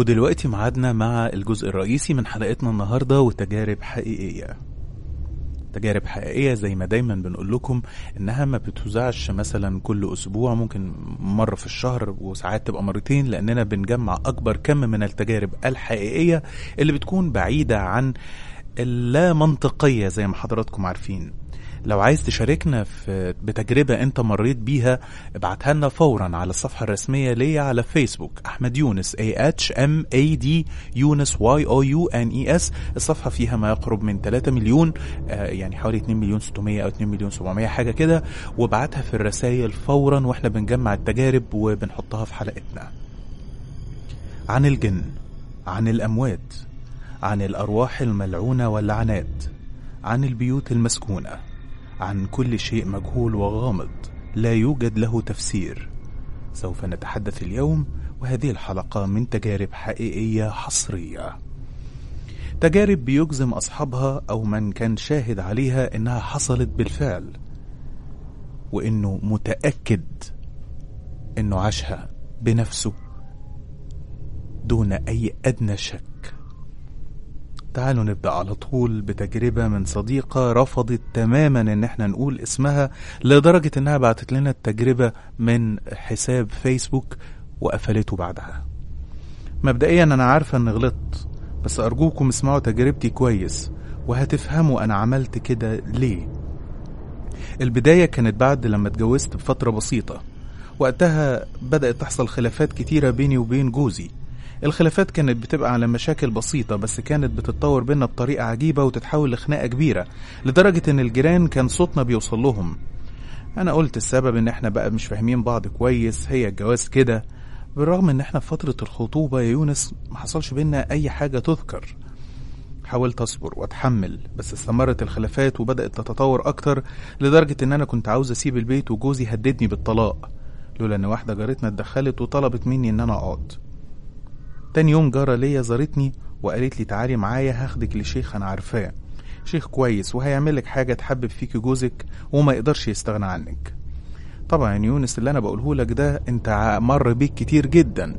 ودلوقتي معادنا مع الجزء الرئيسي من حلقتنا النهارده وتجارب حقيقيه تجارب حقيقية زي ما دايما بنقول لكم انها ما بتوزعش مثلا كل اسبوع ممكن مرة في الشهر وساعات تبقى مرتين لاننا بنجمع اكبر كم من التجارب الحقيقية اللي بتكون بعيدة عن اللا منطقية زي ما حضراتكم عارفين لو عايز تشاركنا في بتجربة انت مريت بيها ابعتها لنا فورا على الصفحة الرسمية ليا على فيسبوك احمد يونس A H M A D يونس Y O U N E S الصفحة فيها ما يقرب من 3 مليون آه يعني حوالي 2 مليون 600 او 2 مليون 700 حاجة كده وابعتها في الرسائل فورا واحنا بنجمع التجارب وبنحطها في حلقتنا عن الجن عن الاموات عن الارواح الملعونة واللعنات عن البيوت المسكونه عن كل شيء مجهول وغامض لا يوجد له تفسير سوف نتحدث اليوم وهذه الحلقة من تجارب حقيقية حصرية تجارب بيجزم أصحابها أو من كان شاهد عليها إنها حصلت بالفعل وإنه متأكد إنه عاشها بنفسه دون أي أدنى شك تعالوا نبدأ على طول بتجربة من صديقة رفضت تماما ان احنا نقول اسمها لدرجة انها بعتت لنا التجربة من حساب فيسبوك وقفلته بعدها مبدئيا انا عارفة ان غلطت بس ارجوكم اسمعوا تجربتي كويس وهتفهموا انا عملت كده ليه البداية كانت بعد لما اتجوزت بفترة بسيطة وقتها بدأت تحصل خلافات كتيرة بيني وبين جوزي الخلافات كانت بتبقى على مشاكل بسيطة بس كانت بتتطور بينا بطريقة عجيبة وتتحول لخناقة كبيرة لدرجة ان الجيران كان صوتنا بيوصل لهم انا قلت السبب ان احنا بقى مش فاهمين بعض كويس هي الجواز كده بالرغم ان احنا في فترة الخطوبة يا يونس ما حصلش بينا اي حاجة تذكر حاولت اصبر واتحمل بس استمرت الخلافات وبدأت تتطور اكتر لدرجة ان انا كنت عاوز اسيب البيت وجوزي هددني بالطلاق لولا ان واحدة جارتنا اتدخلت وطلبت مني ان انا اقعد تاني يوم جارة ليا زارتني وقالت لي تعالي معايا هاخدك لشيخ انا عارفاه شيخ كويس وهيعملك حاجة تحبب فيك جوزك وما يقدرش يستغنى عنك طبعا يا يونس اللي انا بقوله لك ده انت مر بيك كتير جدا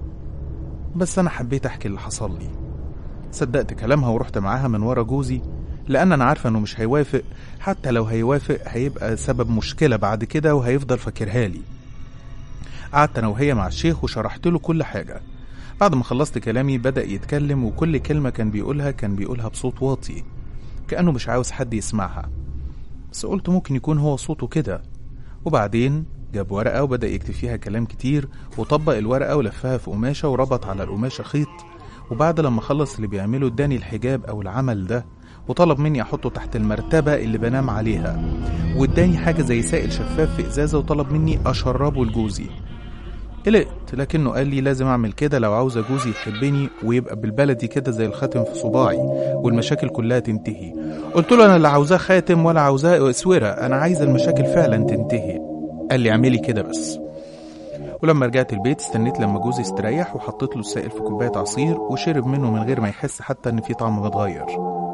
بس انا حبيت احكي اللي حصل لي صدقت كلامها ورحت معاها من ورا جوزي لان انا عارفه انه مش هيوافق حتى لو هيوافق هيبقى سبب مشكله بعد كده وهيفضل فاكرها لي قعدت انا وهي مع الشيخ وشرحت له كل حاجه بعد ما خلصت كلامي بدأ يتكلم وكل كلمة كان بيقولها كان بيقولها بصوت واطي كأنه مش عاوز حد يسمعها بس قلت ممكن يكون هو صوته كده وبعدين جاب ورقة وبدأ يكتب فيها كلام كتير وطبق الورقة ولفها في قماشة وربط على القماشة خيط وبعد لما خلص اللي بيعمله اداني الحجاب أو العمل ده وطلب مني أحطه تحت المرتبة اللي بنام عليها واداني حاجة زي سائل شفاف في إزازة وطلب مني أشربه لجوزي قلقت لكنه قال لي لازم اعمل كده لو عاوزه جوزي يحبني ويبقى بالبلدي كده زي الخاتم في صباعي والمشاكل كلها تنتهي قلت له انا لا عاوزاه خاتم ولا عاوزاه اسوره انا عايزه المشاكل فعلا تنتهي قال لي اعملي كده بس ولما رجعت البيت استنيت لما جوزي استريح وحطيت له السائل في كوبايه عصير وشرب منه من غير ما يحس حتى ان في طعم متغير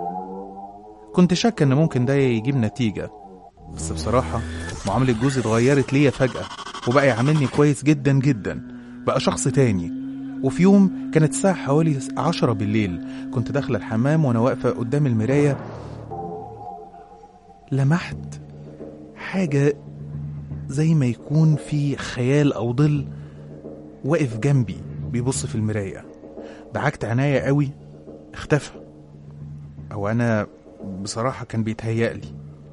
كنت شاك ان ممكن ده يجيب نتيجه بس بصراحه معامله جوزي اتغيرت ليا فجاه وبقى يعاملني كويس جدا جدا بقى شخص تاني وفي يوم كانت الساعة حوالي عشرة بالليل كنت داخلة الحمام وأنا واقفة قدام المراية لمحت حاجة زي ما يكون في خيال أو ظل واقف جنبي بيبص في المراية دعكت عناية قوي اختفى أو أنا بصراحة كان بيتهيألي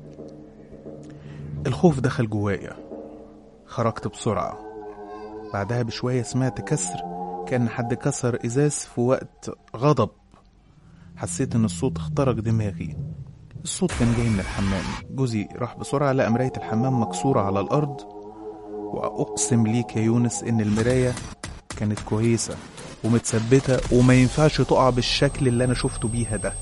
الخوف دخل جوايا خرجت بسرعة بعدها بشوية سمعت كسر كأن حد كسر إزاز في وقت غضب حسيت إن الصوت اخترق دماغي الصوت كان جاي من الحمام جوزي راح بسرعة لقى مراية الحمام مكسورة على الأرض وأقسم ليك يا يونس إن المراية كانت كويسة ومتثبتة وما ينفعش تقع بالشكل اللي أنا شفته بيها ده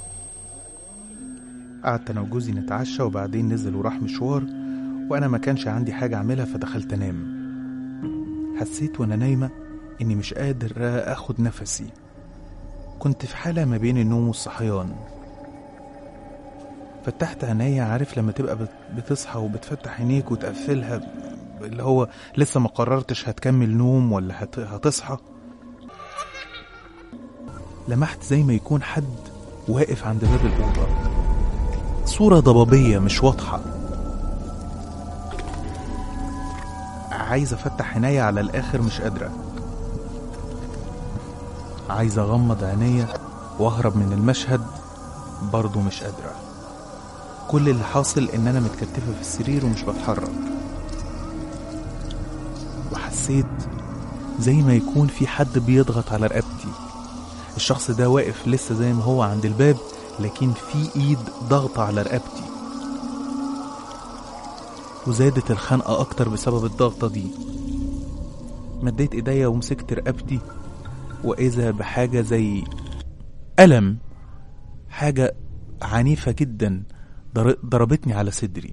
قعدت أنا وجوزي نتعشى وبعدين نزل وراح مشوار وأنا ما كانش عندي حاجة أعملها فدخلت أنام حسيت وأنا نايمة إني مش قادر أخد نفسي كنت في حالة ما بين النوم والصحيان فتحت عينيا عارف لما تبقى بت- بتصحى وبتفتح عينيك وتقفلها اللي هو لسه ما قررتش هتكمل نوم ولا هت- هتصحى لمحت زي ما يكون حد واقف عند باب الأوضة صورة ضبابية مش واضحة عايز افتح عينيا على الاخر مش قادرة عايز اغمض عينيا واهرب من المشهد برضه مش قادرة كل اللي حاصل ان انا متكتفة في السرير ومش بتحرك وحسيت زي ما يكون في حد بيضغط على رقبتي الشخص ده واقف لسه زي ما هو عند الباب لكن في ايد ضغطة على رقبتي وزادت الخنقة أكتر بسبب الضغطة دي مديت إيديا ومسكت رقبتي وإذا بحاجة زي ألم حاجة عنيفة جدا ضر- ضربتني على صدري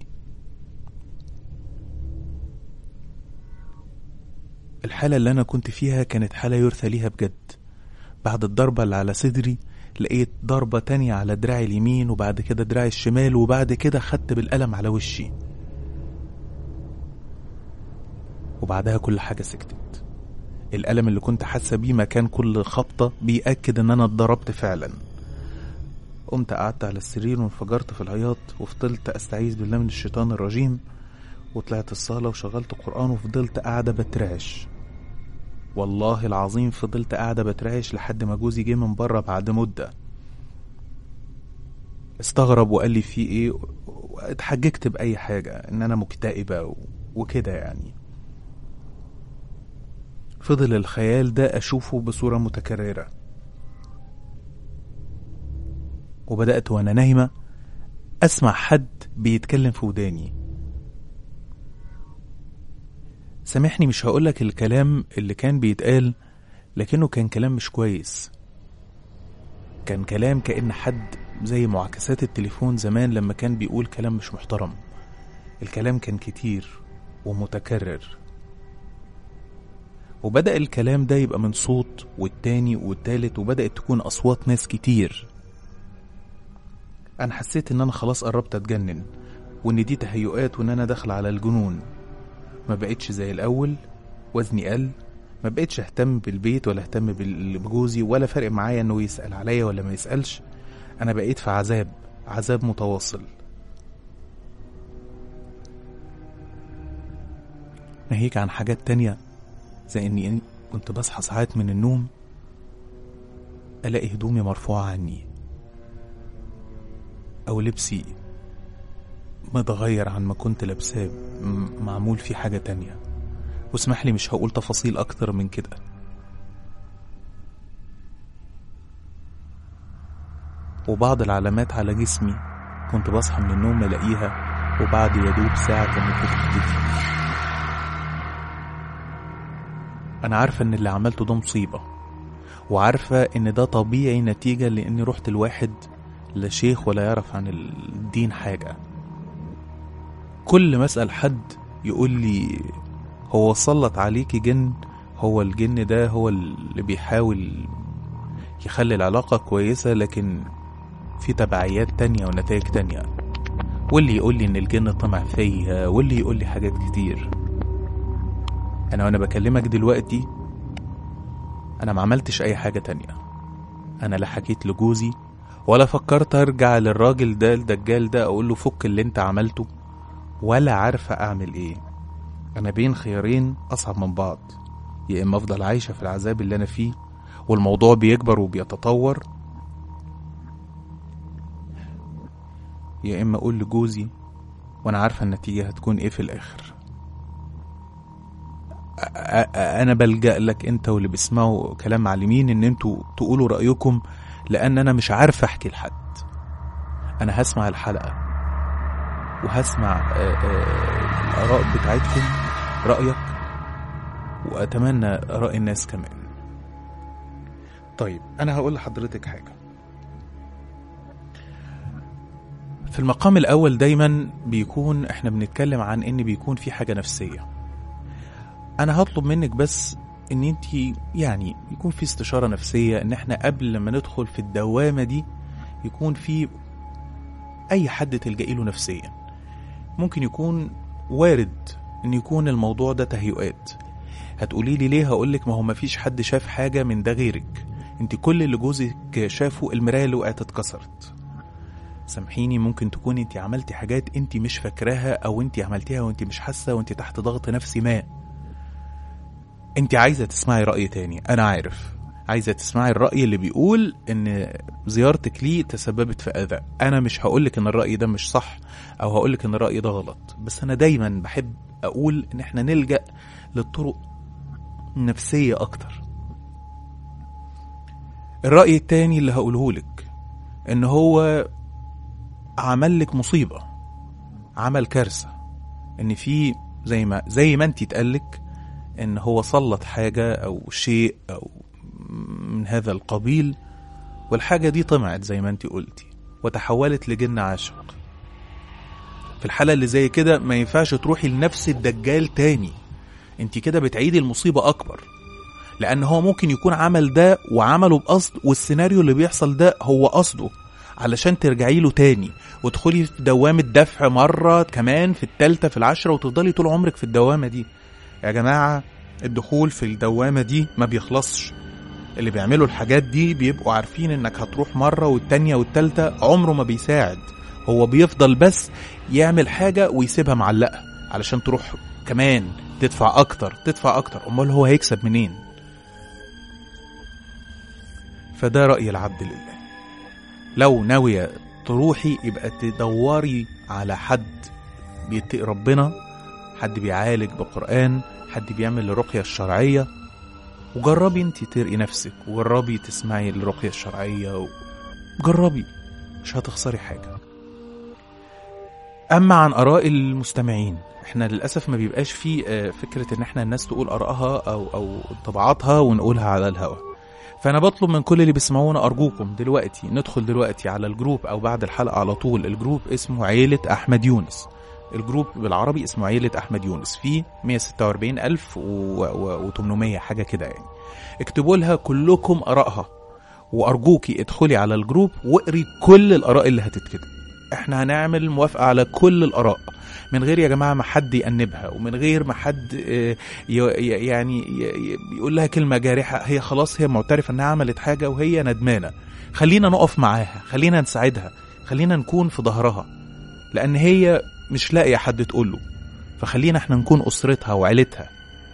الحالة اللي أنا كنت فيها كانت حالة يرثى ليها بجد بعد الضربة اللي على صدري لقيت ضربة تانية على دراعي اليمين وبعد كده دراعي الشمال وبعد كده خدت بالقلم على وشي وبعدها كل حاجة سكتت الألم اللي كنت حاسة بيه مكان كل خبطة بيأكد إن أنا اتضربت فعلا قمت قعدت على السرير وانفجرت في العياط وفضلت أستعيذ بالله من الشيطان الرجيم وطلعت الصالة وشغلت قرآن وفضلت قاعدة بترعش والله العظيم فضلت قاعدة بترعش لحد ما جوزي جه من بره بعد مدة استغرب وقال لي في ايه اتحججت بأي حاجة ان انا مكتئبة و- وكده يعني فضل الخيال ده أشوفه بصورة متكررة وبدأت وأنا نايمة أسمع حد بيتكلم في وداني سامحني مش هقولك الكلام اللي كان بيتقال لكنه كان كلام مش كويس كان كلام كأن حد زي معاكسات التليفون زمان لما كان بيقول كلام مش محترم الكلام كان كتير ومتكرر وبدأ الكلام ده يبقى من صوت والتاني والتالت وبدأت تكون أصوات ناس كتير أنا حسيت إن أنا خلاص قربت أتجنن وإن دي تهيؤات وإن أنا داخل على الجنون ما بقتش زي الأول وزني قل ما بقتش أهتم بالبيت ولا أهتم بال- بجوزي ولا فارق معايا إنه يسأل عليا ولا ما يسألش أنا بقيت في عذاب عذاب متواصل ناهيك عن حاجات تانية زي اني كنت بصحى ساعات من النوم الاقي هدومي مرفوعة عني او لبسي متغير عن ما كنت لابساه م- معمول فيه حاجة تانية واسمح لي مش هقول تفاصيل اكتر من كده وبعض العلامات على جسمي كنت بصحى من النوم الاقيها وبعد يدوب ساعة كانت بتختفي أنا عارفة إن اللي عملته ده مصيبة وعارفة إن ده طبيعي نتيجة لإني رحت الواحد لا شيخ ولا يعرف عن الدين حاجة كل ما أسأل حد يقول لي هو سلط عليكي جن هو الجن ده هو اللي بيحاول يخلي العلاقة كويسة لكن في تبعيات تانية ونتائج تانية واللي يقول لي إن الجن طمع فيا واللي يقول لي حاجات كتير انا وانا بكلمك دلوقتي انا ما عملتش اي حاجة تانية انا لا حكيت لجوزي ولا فكرت ارجع للراجل ده الدجال ده اقول له فك اللي انت عملته ولا عارفة اعمل ايه انا بين خيارين اصعب من بعض يا اما افضل عايشة في العذاب اللي انا فيه والموضوع بيكبر وبيتطور يا اما اقول لجوزي وانا عارفة النتيجة هتكون ايه في الاخر أ- أ- انا بلجأ لك انت واللي بيسمعوا كلام معلمين ان انتوا تقولوا رأيكم لان انا مش عارف احكي لحد انا هسمع الحلقة وهسمع آه، آه، الاراء بتاعتكم رأيك واتمنى اراء الناس كمان طيب انا هقول لحضرتك حاجة في المقام الاول دايما بيكون احنا بنتكلم عن ان بيكون في حاجة نفسية انا هطلب منك بس ان انت يعني يكون في استشارة نفسية ان احنا قبل ما ندخل في الدوامة دي يكون في اي حد تلجئي له نفسيا ممكن يكون وارد ان يكون الموضوع ده تهيؤات هتقولي لي ليه هقولك ما هو مفيش حد شاف حاجة من ده غيرك انت كل اللي جوزك شافه المرايه اللي وقعت اتكسرت سامحيني ممكن تكون انت عملتي حاجات انت مش فاكراها او انت عملتيها وانت مش حاسه وانت تحت ضغط نفسي ما انت عايزه تسمعي راي تاني انا عارف عايزه تسمعي الراي اللي بيقول ان زيارتك ليه تسببت في اذى انا مش هقولك ان الراي ده مش صح او هقولك ان الراي ده غلط بس انا دايما بحب اقول ان احنا نلجا للطرق النفسيه اكتر الراي التاني اللي هقوله لك ان هو عمل لك مصيبه عمل كارثه ان في زي ما زي ما انت اتقالك ان هو سلط حاجه او شيء او من هذا القبيل والحاجه دي طمعت زي ما انت قلتي وتحولت لجن عاشق في الحاله اللي زي كده ما ينفعش تروحي لنفس الدجال تاني انت كده بتعيدي المصيبه اكبر لان هو ممكن يكون عمل ده وعمله بقصد والسيناريو اللي بيحصل ده هو قصده علشان ترجعي له تاني وتدخلي في دوامة دفع مرة كمان في التالتة في العشرة وتفضلي طول عمرك في الدوامة دي يا جماعة الدخول في الدوامة دي ما بيخلصش اللي بيعملوا الحاجات دي بيبقوا عارفين انك هتروح مرة والتانية والتالتة عمره ما بيساعد هو بيفضل بس يعمل حاجة ويسيبها معلقة علشان تروح كمان تدفع اكتر تدفع اكتر امال هو هيكسب منين فده رأي العبد لله لو ناوية تروحي يبقى تدوري على حد بيتقي ربنا حد بيعالج بقرآن حد بيعمل الرقية الشرعية وجربي انت ترقي نفسك وجربي تسمعي الرقية الشرعية و... جربي مش هتخسري حاجة أما عن آراء المستمعين احنا للأسف ما بيبقاش فيه آه، فكرة ان احنا الناس تقول آرائها أو أو انطباعاتها ونقولها على الهوا فأنا بطلب من كل اللي بيسمعونا أرجوكم دلوقتي ندخل دلوقتي على الجروب أو بعد الحلقة على طول الجروب اسمه عيلة أحمد يونس الجروب بالعربي اسمه عيلة أحمد يونس فيه 146800 حاجة كده يعني اكتبوا لها كلكم آرائها وأرجوكي ادخلي على الجروب واقري كل الآراء اللي هتتكتب احنا هنعمل موافقة على كل الآراء من غير يا جماعة ما حد يأنبها ومن غير ما حد آه، ي- ي- يعني ي- ي- يقول لها كلمة جارحة هي خلاص هي معترفة انها عملت حاجة وهي ندمانة خلينا نقف معاها خلينا نساعدها خلينا نكون في ظهرها لأن هي مش لاقية حد تقوله فخلينا احنا نكون أسرتها وعيلتها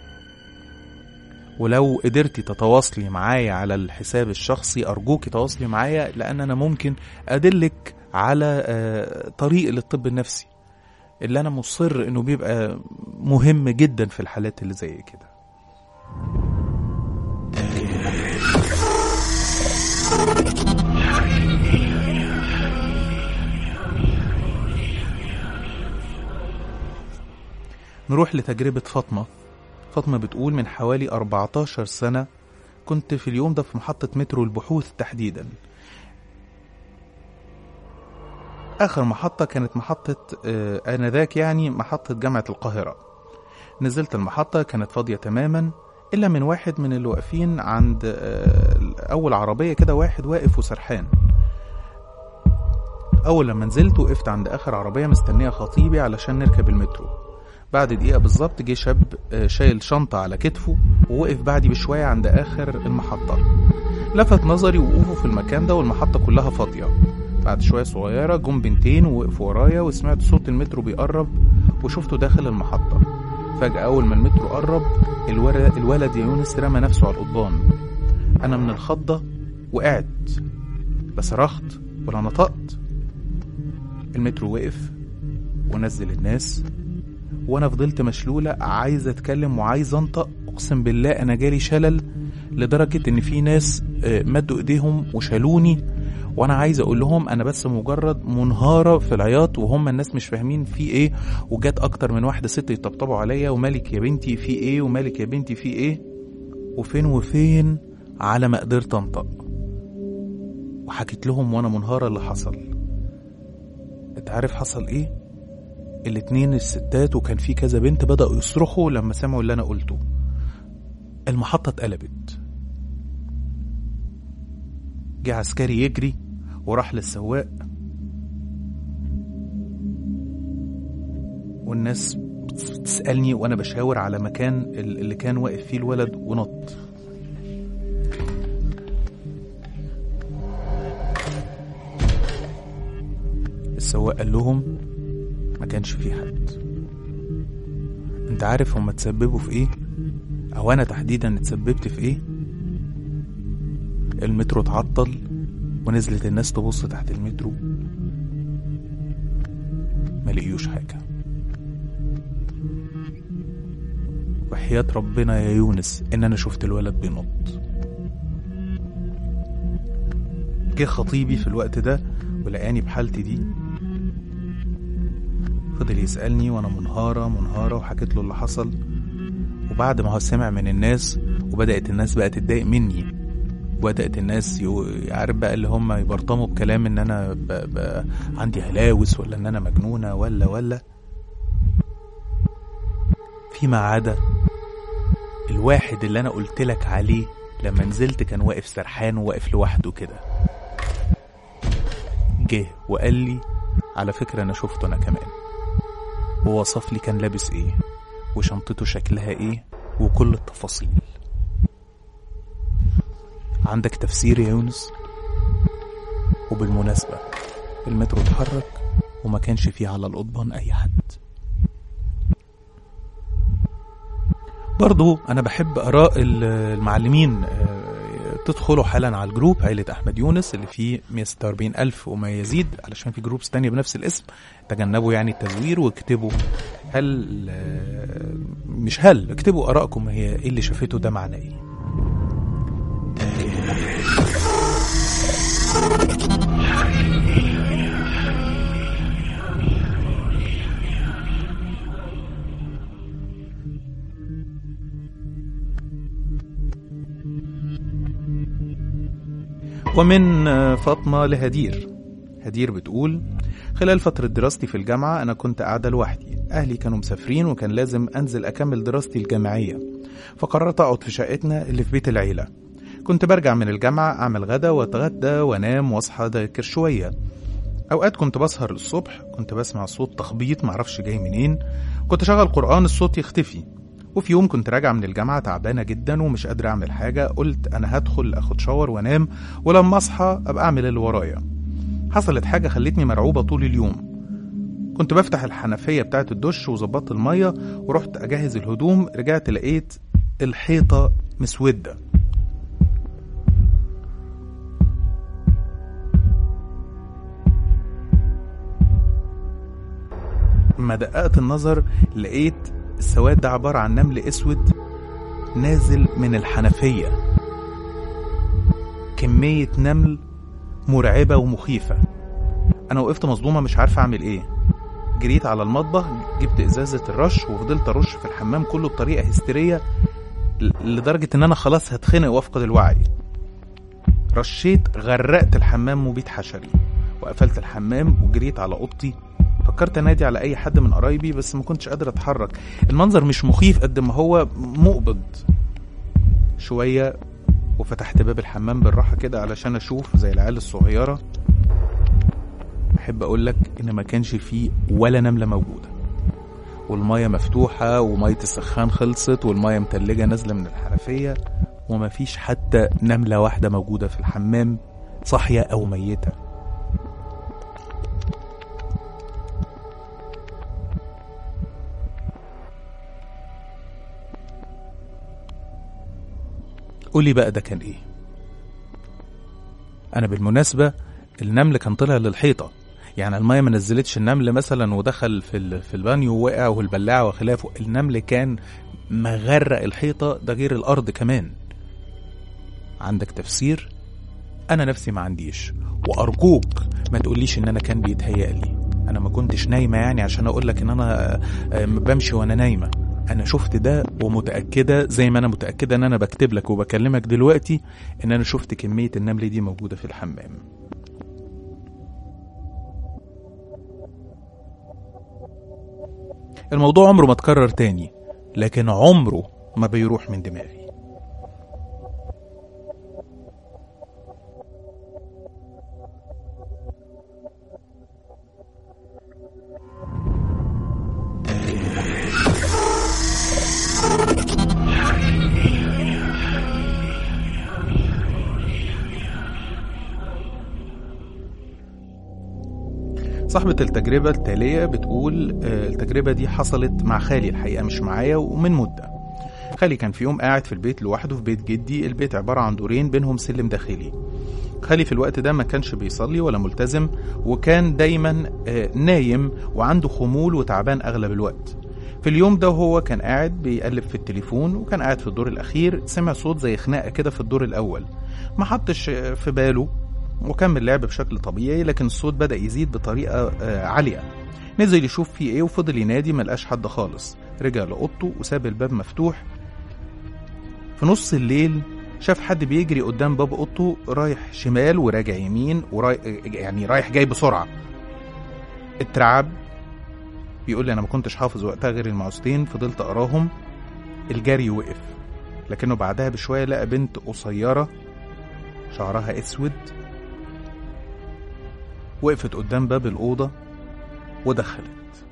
ولو قدرتي تتواصلي معايا على الحساب الشخصي أرجوكي تواصلي معايا لأن أنا ممكن أدلك على آه، طريق للطب النفسي اللي أنا مصر إنه بيبقى مهم جدا في الحالات اللي زي كده نروح لتجربة فاطمة فاطمة بتقول من حوالي 14 سنة كنت في اليوم ده في محطة مترو البحوث تحديدا آخر محطة كانت محطة آه، آنذاك يعني محطة جامعة القاهرة نزلت المحطة كانت فاضية تماما إلا من واحد من اللي واقفين عند آه، أول عربية كده واحد واقف وسرحان أول لما نزلت وقفت عند آخر عربية مستنية خطيبي علشان نركب المترو بعد دقيقة بالظبط جه شاب آه، شايل شنطة على كتفه ووقف بعدي بشوية عند آخر المحطة لفت نظري وقوفه في المكان ده والمحطة كلها فاضية بعد شوية صغيرة جم بنتين ووقفوا ورايا وسمعت صوت المترو بيقرب وشفته داخل المحطة فجأة أول ما المترو قرب الولد, الولد يا يونس رمى نفسه على القضبان أنا من الخضة وقعت لا صرخت ولا نطقت المترو وقف ونزل الناس وانا فضلت مشلولة عايز اتكلم وعايز انطق اقسم بالله انا جالي شلل لدرجة ان في ناس آه، مدوا ايديهم وشالوني وانا عايز اقول لهم انا بس مجرد منهارة في العياط وهم الناس مش فاهمين في ايه وجات اكتر من واحدة ست يطبطبوا عليا ومالك يا بنتي في ايه ومالك يا بنتي في ايه وفين وفين على ما قدرت انطق وحكيت لهم وانا منهارة اللي حصل انت عارف حصل ايه الاتنين الستات وكان في كذا بنت بدأوا يصرخوا لما سمعوا اللي أنا قلته المحطة اتقلبت جه عسكري يجري وراح للسواق والناس بتسألني وأنا بشاور على مكان ال- اللي كان واقف فيه الولد ونط السواق قال لهم ما كانش في حد انت عارف هما تسببوا في ايه او انا تحديدا اتسببت في ايه المترو اتعطل ونزلت الناس تبص تحت المترو ما لقيوش حاجة وحياة ربنا يا يونس ان انا شفت الولد بينط جه خطيبي في الوقت ده ولقاني بحالتي دي فضل يسألني وانا منهارة منهارة وحكيت له اللي حصل وبعد ما هو سمع من الناس وبدأت الناس بقى تتضايق مني وبدأت الناس يو- عارف بقى اللي هم يبرطموا بكلام ان انا ب... ب... عندي هلاوس ولا ان انا مجنونة ولا ولا فيما عدا الواحد اللي انا قلت لك عليه لما نزلت كان واقف سرحان وواقف لوحده كده جه وقال لي على فكرة انا شفته انا كمان ووصف لي كان لابس ايه وشنطته شكلها ايه وكل التفاصيل عندك تفسير يا يونس وبالمناسبة المترو اتحرك وما كانش فيه على القضبان أي حد برضو أنا بحب آراء ال- المعلمين آه، تدخلوا حالا على الجروب عيلة أحمد يونس اللي فيه 146 ألف وما يزيد علشان في جروبس تانية بنفس الاسم تجنبوا يعني التزوير واكتبوا هل آه، مش هل اكتبوا آرائكم هي ايه اللي شافته ده معناه ايه ومن آه، فاطمة لهدير هدير بتقول خلال فترة دراستي في الجامعة أنا كنت قاعدة لوحدي أهلي كانوا مسافرين وكان لازم أنزل أكمل دراستي الجامعية فقررت أقعد في شقتنا اللي في بيت العيلة كنت برجع من الجامعة أعمل غدا وأتغدى وأنام وأصحى أذاكر شوية أوقات كنت بسهر للصبح كنت بسمع صوت تخبيط معرفش جاي منين كنت شغل قرآن الصوت يختفي وفي يوم كنت راجع من الجامعة تعبانة جدا ومش قادر أعمل حاجة قلت أنا هدخل أخد شاور وأنام ولما أصحى أبقى أعمل اللي ورايا حصلت حاجة خلتني مرعوبة طول اليوم كنت بفتح الحنفية بتاعة الدش وظبطت المية ورحت أجهز الهدوم رجعت لقيت الحيطة مسودة لما دققت النظر لقيت السواد ده عبارة عن نمل أسود نازل من الحنفية كمية نمل مرعبة ومخيفة أنا وقفت مصدومة مش عارفة أعمل إيه جريت على المطبخ جبت إزازة الرش وفضلت أرش في الحمام كله بطريقة هستيرية ل- لدرجة إن أنا خلاص هتخنق وأفقد الوعي رشيت غرقت الحمام مبيد حشري وقفلت الحمام وجريت على اوضتي فكرت انادي على اي حد من قرايبي بس ما كنتش قادر اتحرك المنظر مش مخيف قد ما هو مقبض شويه وفتحت باب الحمام بالراحه كده علشان اشوف زي العيال الصغيره احب اقول لك ان ما كانش فيه ولا نمله موجوده والميه مفتوحه وميه السخان خلصت والميه متلجه نازله من الحنفيه وما فيش حتى نمله واحده موجوده في الحمام صاحيه او ميته قولي بقى ده كان ايه انا بالمناسبة النمل كان طلع للحيطة يعني المية ما نزلتش النمل مثلا ودخل في ال- في البانيو ووقع والبلاعة وخلافه النمل كان مغرق الحيطة ده غير الأرض كمان عندك تفسير أنا نفسي ما عنديش وأرجوك ما تقوليش إن أنا كان بيتهيألي أنا ما كنتش نايمة يعني عشان أقول لك إن أنا آه، آه، بمشي وأنا نايمة أنا شفت ده ومتأكدة زي ما أنا متأكدة إن أنا بكتب لك وبكلمك دلوقتي إن أنا شفت كمية النمل دي موجودة في الحمام الموضوع عمره ما اتكرر تاني لكن عمره ما بيروح من دماغي صاحبة التجربة التالية بتقول آه، التجربة دي حصلت مع خالي الحقيقة مش معايا ومن مدة خالي كان في يوم قاعد في البيت لوحده في بيت جدي البيت عبارة عن دورين بينهم سلم داخلي خالي في الوقت ده ما كانش بيصلي ولا ملتزم وكان دايما آه، نايم وعنده خمول وتعبان أغلب الوقت في اليوم ده وهو كان قاعد بيقلب في التليفون وكان قاعد في الدور الأخير سمع صوت زي خناقة كده في الدور الأول ما حطش آه، في باله وكمل لعب بشكل طبيعي لكن الصوت بدأ يزيد بطريقة آه، عالية نزل يشوف فيه ايه وفضل ينادي ملقاش حد خالص رجع لأوضته وساب الباب مفتوح في نص الليل شاف حد بيجري قدام باب اوضته رايح شمال وراجع يمين وراي... يعني رايح جاي بسرعه اترعب بيقول لي انا ما كنتش حافظ وقتها غير المعوذتين فضلت اقراهم الجري وقف لكنه بعدها بشويه لقى بنت قصيره شعرها اسود وقفت قدام باب الاوضه ودخلت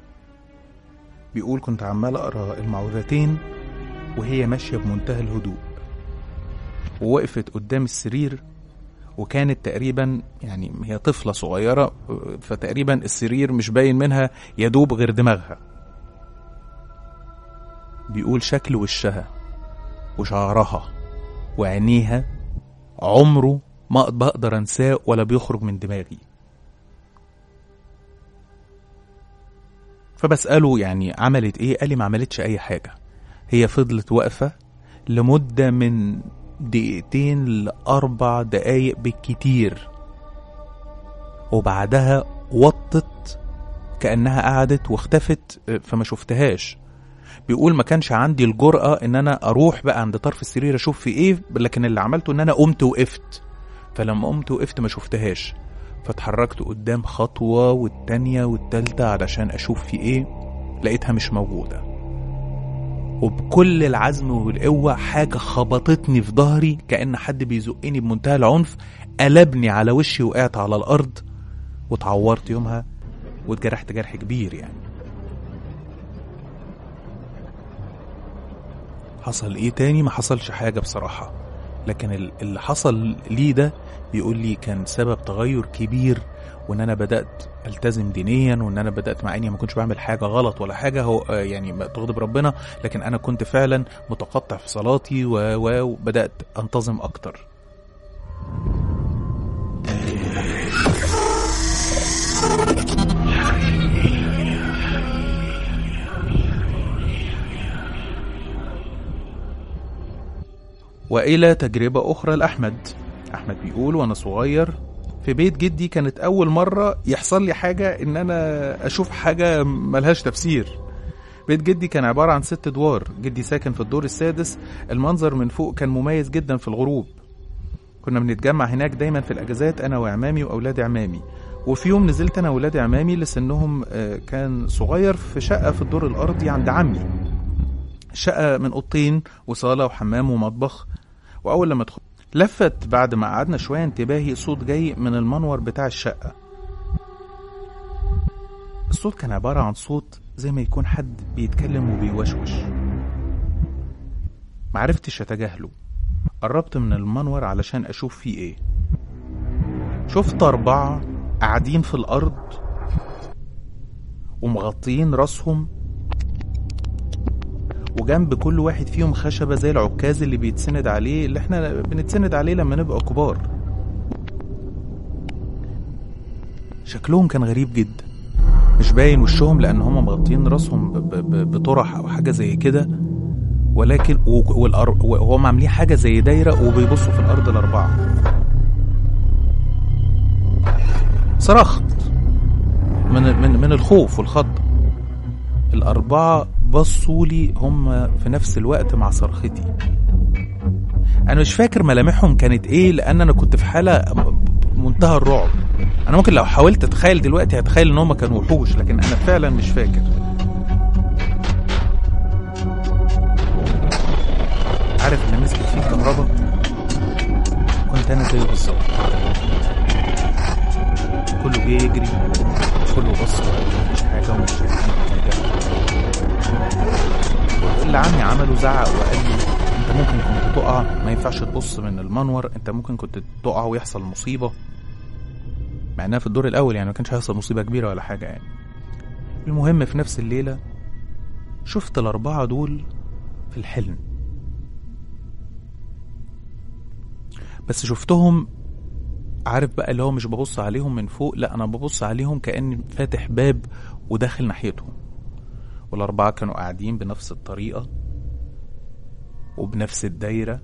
بيقول كنت عمال اقرا المعوذتين وهي ماشيه بمنتهى الهدوء ووقفت قدام السرير وكانت تقريبا يعني هي طفلة صغيرة فتقريبا السرير مش باين منها يدوب غير دماغها بيقول شكل وشها وشعرها وعينيها عمره ما بقدر انساه ولا بيخرج من دماغي فبسأله يعني عملت ايه قال لي ما عملتش اي حاجة هي فضلت واقفة لمدة من دقيقتين لأربع دقايق بالكتير وبعدها وطت كأنها قعدت واختفت فما شفتهاش بيقول ما كانش عندي الجرأة ان انا اروح بقى عند طرف السرير اشوف في ايه لكن اللي عملته ان انا قمت وقفت فلما قمت وقفت ما شفتهاش فاتحركت قدام خطوة والتانية والتالتة علشان اشوف في ايه لقيتها مش موجودة وبكل العزم والقوة حاجة خبطتني في ظهري كأن حد بيزقني بمنتهى العنف قلبني على وشي وقعت على الأرض واتعورت يومها واتجرحت جرح كبير يعني حصل ايه تاني ما حصلش حاجة بصراحة لكن ال- اللي حصل لي ده بيقول لي كان سبب تغير كبير وان انا بدات التزم دينيا وان انا بدات مع اني ما كنتش بعمل حاجه غلط ولا حاجه هو آه، يعني ما تغضب ربنا لكن انا كنت فعلا متقطع في صلاتي و- و- وبدات انتظم اكتر والى تجربه اخرى لاحمد احمد بيقول وانا صغير في بيت جدي كانت اول مره يحصل لي حاجه ان انا اشوف حاجه ملهاش تفسير بيت جدي كان عباره عن ست ادوار جدي ساكن في الدور السادس المنظر من فوق كان مميز جدا في الغروب كنا بنتجمع هناك دايما في الاجازات انا وعمامي واولاد عمامي وفي يوم نزلت انا واولاد عمامي لسنهم آه، كان صغير في شقه في الدور الارضي عند عمي شقه من اوضتين وصاله وحمام ومطبخ واول لما دخلت لفت بعد ما قعدنا شويه انتباهي صوت جاي من المنور بتاع الشقه الصوت كان عباره عن صوت زي ما يكون حد بيتكلم وبيوشوش معرفتش اتجاهله قربت من المنور علشان اشوف فيه ايه شفت اربعه قاعدين في الارض ومغطيين راسهم وجنب كل واحد فيهم خشبة زي العكاز اللي بيتسند عليه اللي احنا بنتسند عليه لما نبقى كبار شكلهم كان غريب جدا مش باين وشهم لان هم مغطيين راسهم ب- ب- ب- بطرح او حاجة زي كده ولكن و- والأر- وهم عاملين حاجة زي دايرة وبيبصوا في الأرض الأربعة صرخت من من من الخوف والخض الأربعة بصوا لي هم في نفس الوقت مع صرختي أنا مش فاكر ملامحهم كانت إيه لأن أنا كنت في حالة م- منتهى الرعب أنا ممكن لو حاولت أتخيل دلوقتي هتخيل إن هم كانوا وحوش لكن أنا فعلا مش فاكر عارف اللي مسكت فيه الكهرباء كنت أنا زيه بالظبط كله جه يجري كله بص مفيش حاجة ومش شايفين حاجة اللي عمي عمله زعق وقال لي انت ممكن كنت تقع ما ينفعش تبص من المنور انت ممكن كنت تقع ويحصل مصيبة مع انها في الدور الاول يعني ما كانش هيحصل مصيبه كبيره ولا حاجه يعني المهم في نفس الليله شفت الاربعه دول في الحلم بس شفتهم عارف بقى اللي هو مش ببص عليهم من فوق لا انا ببص عليهم كاني فاتح باب وداخل ناحيتهم والاربعه كانوا قاعدين بنفس الطريقه وبنفس الدايره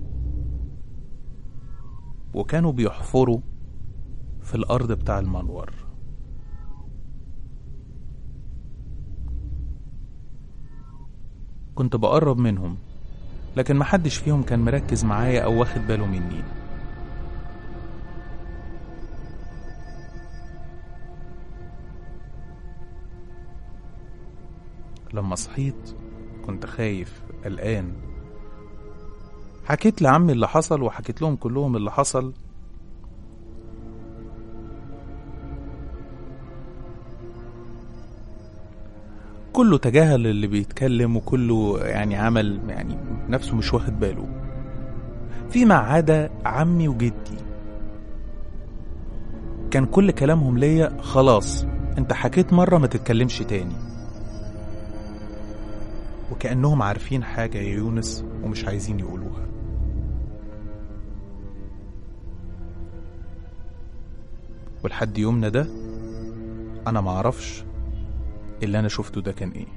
وكانوا بيحفروا في الارض بتاع المنور كنت بقرب منهم لكن محدش فيهم كان مركز معايا او واخد باله مني لما صحيت كنت خايف قلقان حكيت لعمي اللي حصل وحكيت لهم كلهم اللي حصل كله تجاهل اللي بيتكلم وكله يعني عمل يعني نفسه مش واخد باله فيما عدا عمي وجدي كان كل كلامهم ليا خلاص انت حكيت مرة ما تتكلمش تاني وكأنهم عارفين حاجة يا يونس ومش عايزين يقولوها ولحد يومنا ده أنا معرفش اللي أنا شفته ده كان إيه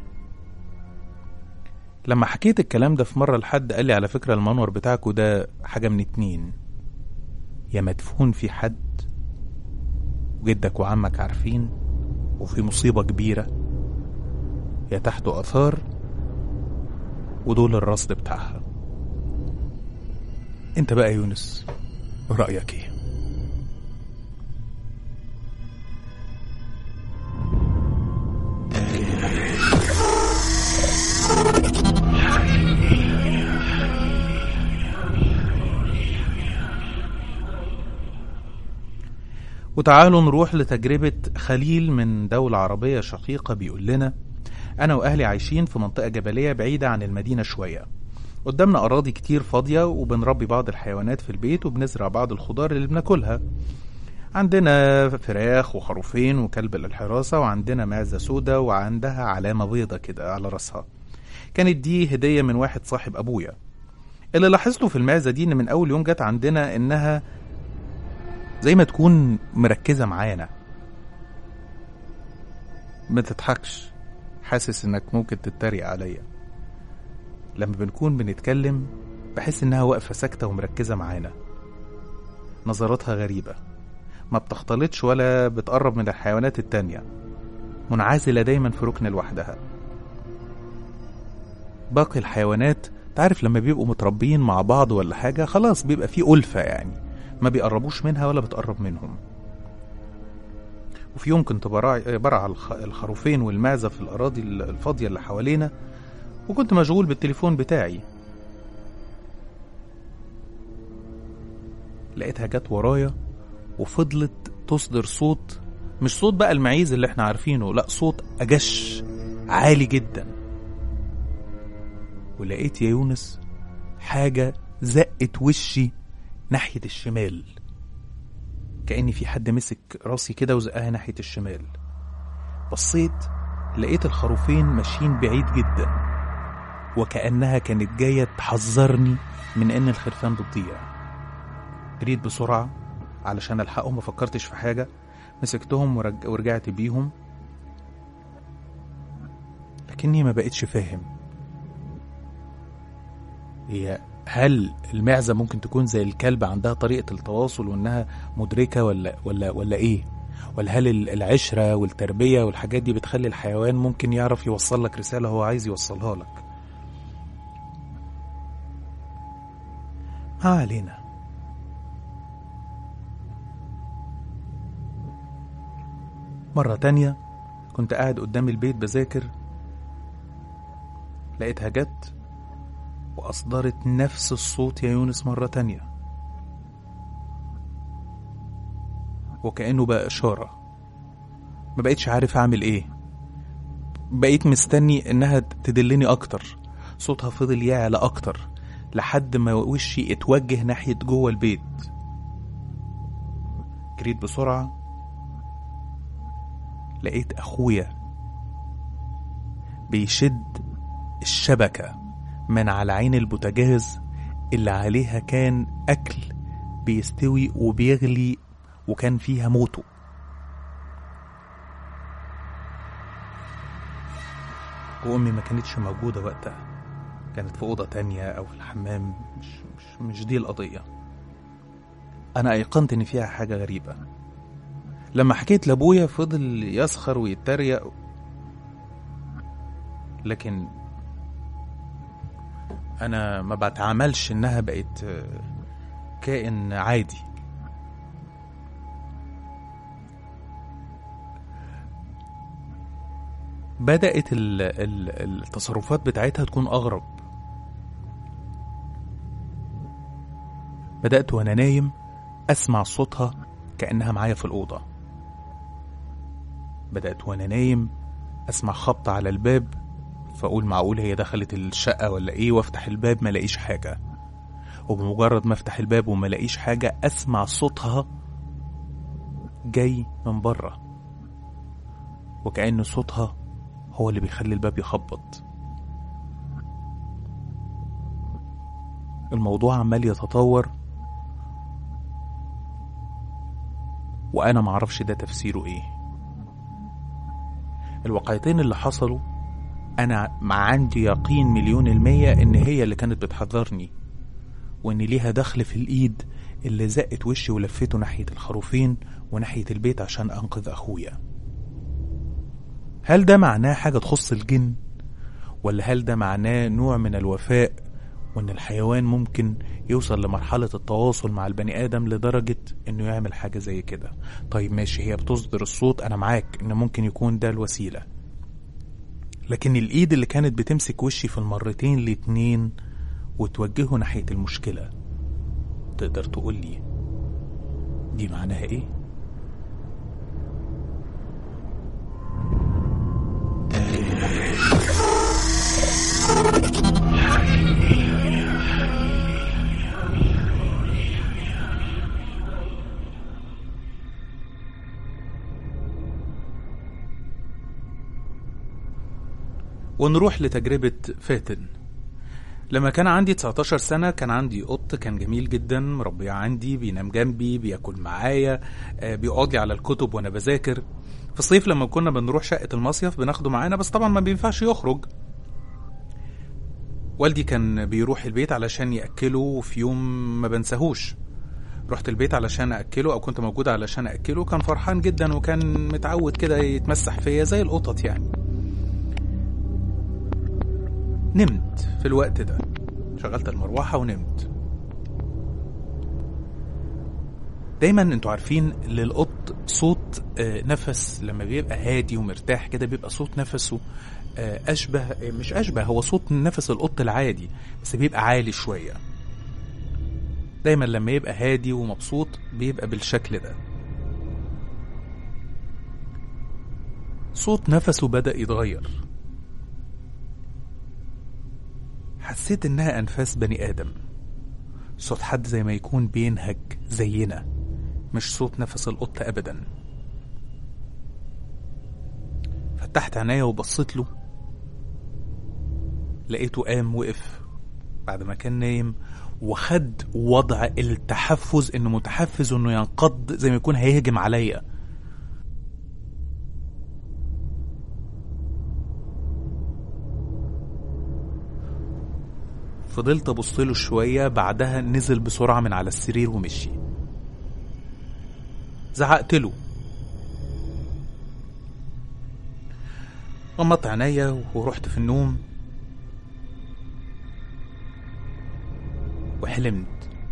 لما حكيت الكلام ده في مرة لحد قال لي على فكرة المنور بتاعكوا ده حاجة من اتنين يا مدفون في حد وجدك وعمك عارفين وفي مصيبة كبيرة يا تحته آثار ودول الرصد بتاعها انت بقى يا يونس رأيك ايه وتعالوا نروح لتجربة خليل من دولة عربية شقيقة بيقول لنا أنا وأهلي عايشين في منطقة جبلية بعيدة عن المدينة شوية قدامنا أراضي كتير فاضية وبنربي بعض الحيوانات في البيت وبنزرع بعض الخضار اللي بناكلها عندنا فراخ وخروفين وكلب للحراسة وعندنا معزة سودة وعندها علامة بيضة كده على راسها كانت دي هدية من واحد صاحب أبويا اللي لاحظته في المعزة دي إن من أول يوم جت عندنا إنها زي ما تكون مركزة معانا ما تضحكش حاسس انك ممكن تتريق عليا لما بنكون بنتكلم بحس انها واقفة ساكتة ومركزة معانا نظراتها غريبة ما بتختلطش ولا بتقرب من الحيوانات التانية منعزلة دايما في ركن لوحدها باقي الحيوانات تعرف لما بيبقوا متربيين مع بعض ولا حاجة خلاص بيبقى في ألفة يعني ما بيقربوش منها ولا بتقرب منهم وفي يوم كنت براعي برع الخ- الخروفين والمعزة في الأراضي الفاضية اللي حوالينا وكنت مشغول بالتليفون بتاعي لقيتها جت ورايا وفضلت تصدر صوت مش صوت بقى المعيز اللي احنا عارفينه لا صوت أجش عالي جدا ولقيت يا يونس حاجة زقت وشي ناحية الشمال كأن في حد مسك راسي كده وزقها ناحية الشمال بصيت لقيت الخروفين ماشيين بعيد جدا وكأنها كانت جاية تحذرني من إن الخرفان بتضيع جريت بسرعة علشان ألحقهم ما فكرتش في حاجة مسكتهم ورج... ورجعت بيهم لكني ما بقتش فاهم هي هل المعزة ممكن تكون زي الكلب عندها طريقة التواصل وإنها مدركة ولا ولا ولا إيه؟ ولا هل ال- العشرة والتربية والحاجات دي بتخلي الحيوان ممكن يعرف يوصل لك رسالة هو عايز يوصلها لك؟ ما علينا مرة تانية كنت قاعد قدام البيت بذاكر لقيتها جت وأصدرت نفس الصوت يا يونس مرة تانية وكأنه بقى إشارة ما بقيتش عارف أعمل إيه بقيت مستني إنها تدلني أكتر صوتها فضل يعلى أكتر لحد ما وشي اتوجه ناحية جوه البيت جريت بسرعة لقيت اخويا بيشد الشبكة من على عين البوتاجاز اللي عليها كان أكل بيستوي وبيغلي وكان فيها موته وأمي ما كانتش موجودة وقتها كانت في أوضة تانية أو في الحمام مش, مش, مش دي القضية أنا أيقنت إن فيها حاجة غريبة لما حكيت لأبويا فضل يسخر ويتريق لكن انا ما بتعاملش انها بقت آه، كائن عادي بدأت ال- ال- التصرفات بتاعتها تكون أغرب بدأت وأنا نايم أسمع صوتها كأنها معايا في الأوضة بدأت وأنا نايم أسمع خبط على الباب فأقول معقول هي دخلت الشقة ولا إيه وأفتح الباب ما لاقيش حاجة وبمجرد ما أفتح الباب وما لاقيش حاجة أسمع صوتها جاي من بره وكأن صوتها هو اللي بيخلي الباب يخبط الموضوع عمال يتطور وأنا معرفش ده تفسيره إيه الواقعتين اللي حصلوا أنا مع عندي يقين مليون المية إن هي اللي كانت بتحذرني وإن ليها دخل في الإيد اللي زقت وشي ولفته ناحية الخروفين وناحية البيت عشان أنقذ أخويا هل ده معناه حاجة تخص الجن ولا هل ده معناه نوع من الوفاء وإن الحيوان ممكن يوصل لمرحلة التواصل مع البني آدم لدرجة إنه يعمل حاجة زي كده طيب ماشي هي بتصدر الصوت أنا معاك إن ممكن يكون ده الوسيلة لكن الإيد اللي كانت بتمسك وشي في المرتين الاتنين وتوجهه ناحية المشكلة تقدر تقولي دي معناها إيه؟ ونروح لتجربة فاتن لما كان عندي 19 سنة كان عندي قط كان جميل جدا مربيه عندي بينام جنبي بياكل معايا آه، بيقعد لي على الكتب وانا بذاكر في الصيف لما كنا بنروح شقة المصيف بناخده معانا بس طبعا ما بينفعش يخرج والدي كان بيروح البيت علشان يأكله وفي يوم ما بنساهوش رحت البيت علشان أكله أو كنت موجود علشان أكله كان فرحان جدا وكان متعود كده يتمسح فيا زي القطط يعني نمت في الوقت ده شغلت المروحة ونمت دايما انتوا عارفين للقط صوت آه، نفس لما بيبقى هادي ومرتاح كده بيبقى صوت نفسه آه، اشبه آه، مش اشبه هو صوت نفس القط العادي بس بيبقى عالي شوية دايما لما يبقى هادي ومبسوط بيبقى بالشكل ده صوت نفسه بدأ يتغير حسيت انها انفاس بني ادم صوت حد زي ما يكون بينهج زينا مش صوت نفس القط ابدا فتحت عينيا وبصيت له لقيته قام وقف بعد ما كان نايم وخد وضع التحفز انه متحفز انه ينقض زي ما يكون هيهجم عليا فضلت ابص له شويه بعدها نزل بسرعه من على السرير ومشي زعقت له غمضت عينيا ورحت في النوم وحلمت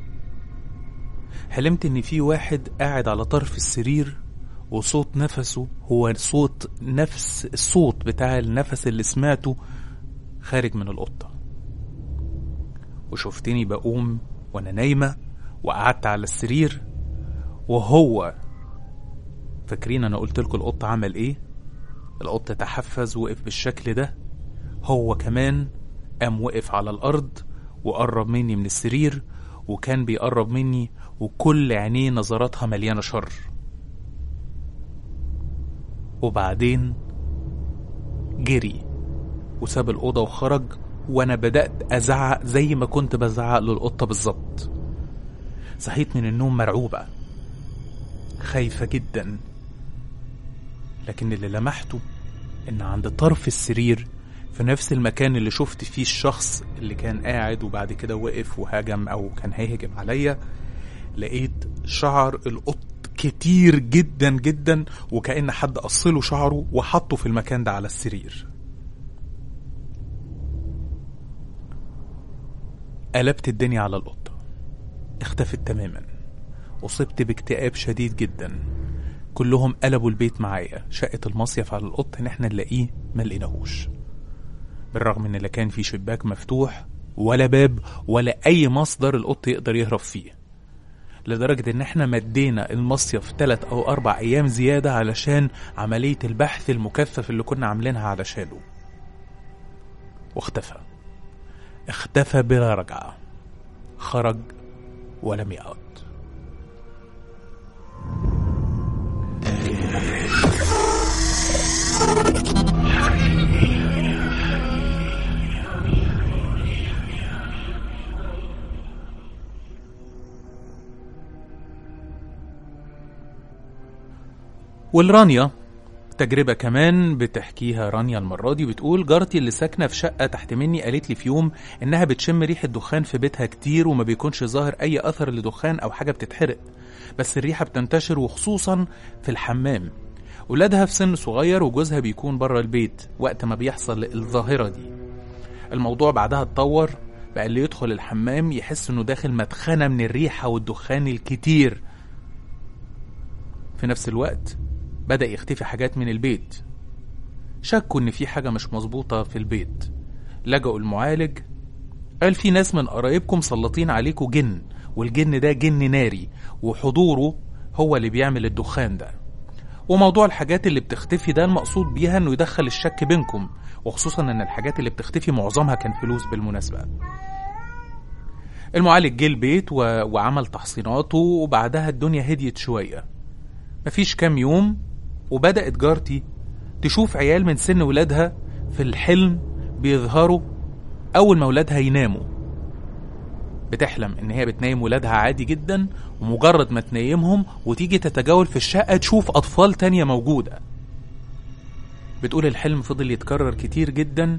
حلمت ان في واحد قاعد على طرف السرير وصوت نفسه هو صوت نفس الصوت بتاع النفس اللي سمعته خارج من القطه وشفتني بقوم وانا نايمة وقعدت على السرير وهو فاكرين انا قلت لكم القط عمل ايه القط تحفز وقف بالشكل ده هو كمان قام وقف على الارض وقرب مني من السرير وكان بيقرب مني وكل عينيه نظراتها مليانة شر وبعدين جري وساب الأوضة وخرج وأنا بدأت أزعق زي ما كنت بزعق للقطة بالظبط صحيت من النوم مرعوبة خايفة جدا لكن اللي لمحته إن عند طرف السرير في نفس المكان اللي شفت فيه الشخص اللي كان قاعد وبعد كده وقف وهجم أو كان هيهجم عليا لقيت شعر القط كتير جدا جدا وكأن حد قصله شعره وحطه في المكان ده على السرير قلبت الدنيا على القطة اختفت تماما أصبت باكتئاب شديد جدا كلهم قلبوا البيت معايا شقة المصيف على القط ان احنا نلاقيه ما لقيناهوش بالرغم ان لا كان في شباك مفتوح ولا باب ولا اي مصدر القط يقدر يهرب فيه لدرجة ان احنا مدينا المصيف تلات او اربع ايام زيادة علشان عملية البحث المكثف اللي كنا عاملينها علشانه واختفى اختفى بلا رجعة خرج ولم يعد والرانيا تجربة كمان بتحكيها رانيا المرة دي بتقول جارتي اللي ساكنة في شقة تحت مني قالت لي في يوم إنها بتشم ريحة دخان في بيتها كتير وما بيكونش ظاهر أي أثر لدخان أو حاجة بتتحرق بس الريحة بتنتشر وخصوصا في الحمام ولادها في سن صغير وجوزها بيكون بره البيت وقت ما بيحصل الظاهرة دي الموضوع بعدها اتطور بقى اللي يدخل الحمام يحس انه داخل مدخنة من الريحة والدخان الكتير في نفس الوقت بدأ يختفي حاجات من البيت شكوا ان في حاجة مش مظبوطة في البيت لجأوا المعالج قال في ناس من قرايبكم سلطين عليكم جن والجن ده جن ناري وحضوره هو اللي بيعمل الدخان ده وموضوع الحاجات اللي بتختفي ده المقصود بيها انه يدخل الشك بينكم وخصوصا ان الحاجات اللي بتختفي معظمها كان فلوس بالمناسبة المعالج جه البيت و... وعمل تحصيناته وبعدها الدنيا هديت شوية مفيش كام يوم وبدأت جارتي تشوف عيال من سن ولادها في الحلم بيظهروا أول ما ولادها يناموا بتحلم إن هي بتنيم ولادها عادي جدا ومجرد ما تنيمهم وتيجي تتجول في الشقة تشوف أطفال تانية موجودة بتقول الحلم فضل يتكرر كتير جدا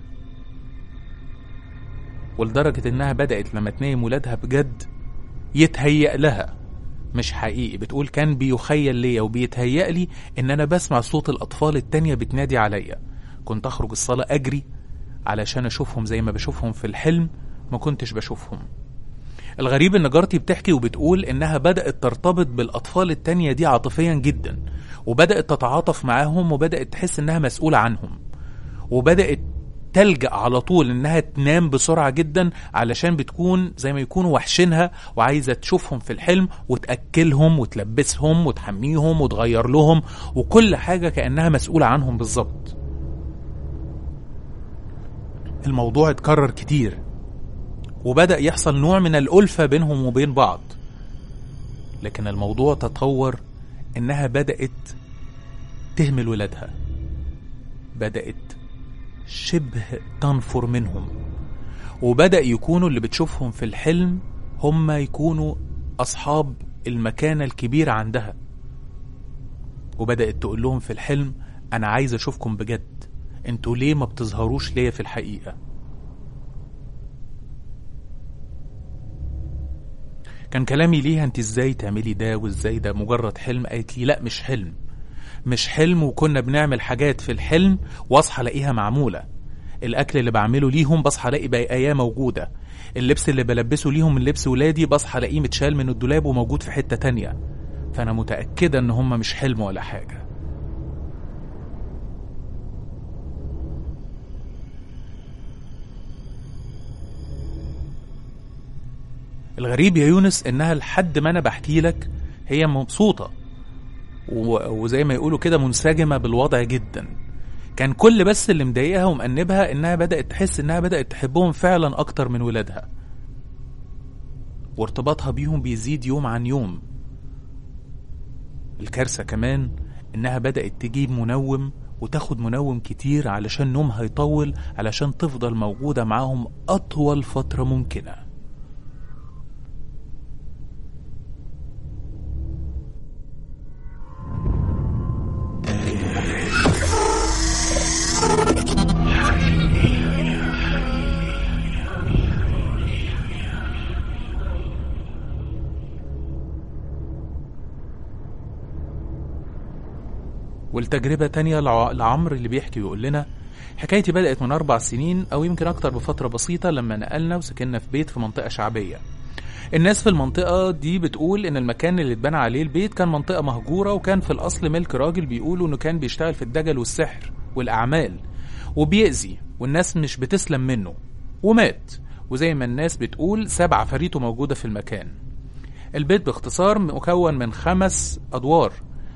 ولدرجة إنها بدأت لما تنيم ولادها بجد يتهيأ لها مش حقيقي بتقول كان بيخيل ليا وبيتهيأ لي ان انا بسمع صوت الاطفال التانية بتنادي عليا كنت اخرج الصالة اجري علشان اشوفهم زي ما بشوفهم في الحلم ما كنتش بشوفهم الغريب ان جارتي بتحكي وبتقول انها بدأت ترتبط بالاطفال التانية دي عاطفيا جدا وبدأت تتعاطف معاهم وبدأت تحس انها مسؤولة عنهم وبدأت تلجأ على طول انها تنام بسرعة جدا علشان بتكون زي ما يكونوا وحشينها وعايزة تشوفهم في الحلم وتأكلهم وتلبسهم وتحميهم وتغير لهم وكل حاجة كأنها مسؤولة عنهم بالظبط الموضوع اتكرر كتير وبدأ يحصل نوع من الألفة بينهم وبين بعض لكن الموضوع تطور إنها بدأت تهمل ولادها بدأت شبه تنفر منهم وبدأ يكونوا اللي بتشوفهم في الحلم هم يكونوا أصحاب المكانة الكبيرة عندها وبدأت تقول لهم في الحلم أنا عايز أشوفكم بجد انتوا ليه ما بتظهروش ليا في الحقيقة كان كلامي ليها انت ازاي تعملي ده وازاي ده مجرد حلم قالت لي لا مش حلم مش حلم وكنا بنعمل حاجات في الحلم واصحى الاقيها معموله الاكل اللي بعمله ليهم بصحى الاقي بقاياه موجوده اللبس اللي بلبسه ليهم من لبس ولادي بصحى الاقيه متشال من الدولاب وموجود في حته تانية فانا متاكده ان هم مش حلم ولا حاجه الغريب يا يونس انها لحد ما انا بحكي لك هي مبسوطه و- وزي ما يقولوا كده منسجمه بالوضع جدا كان كل بس اللي مضايقها ومأنبها انها بدأت تحس انها بدأت تحبهم فعلا اكتر من ولادها وارتباطها بيهم بيزيد يوم عن يوم الكارثة كمان إنها بدأت تجيب منوم وتاخد منوم كتير علشان نومها يطول علشان تفضل موجودة معاهم أطول فترة ممكنة والتجربة تانية لع- لعمرو اللي بيحكي ويقول لنا حكايتي بدأت من أربع سنين أو يمكن أكتر بفترة بسيطة لما نقلنا وسكننا في بيت في منطقة شعبية الناس في المنطقة دي بتقول إن المكان اللي اتبنى عليه البيت كان منطقة مهجورة وكان في الأصل ملك راجل بيقولوا إنه كان بيشتغل في الدجل والسحر والأعمال وبيأذي والناس مش بتسلم منه ومات وزي ما الناس بتقول سبع عفاريته موجودة في المكان البيت باختصار مكون من خمس أدوار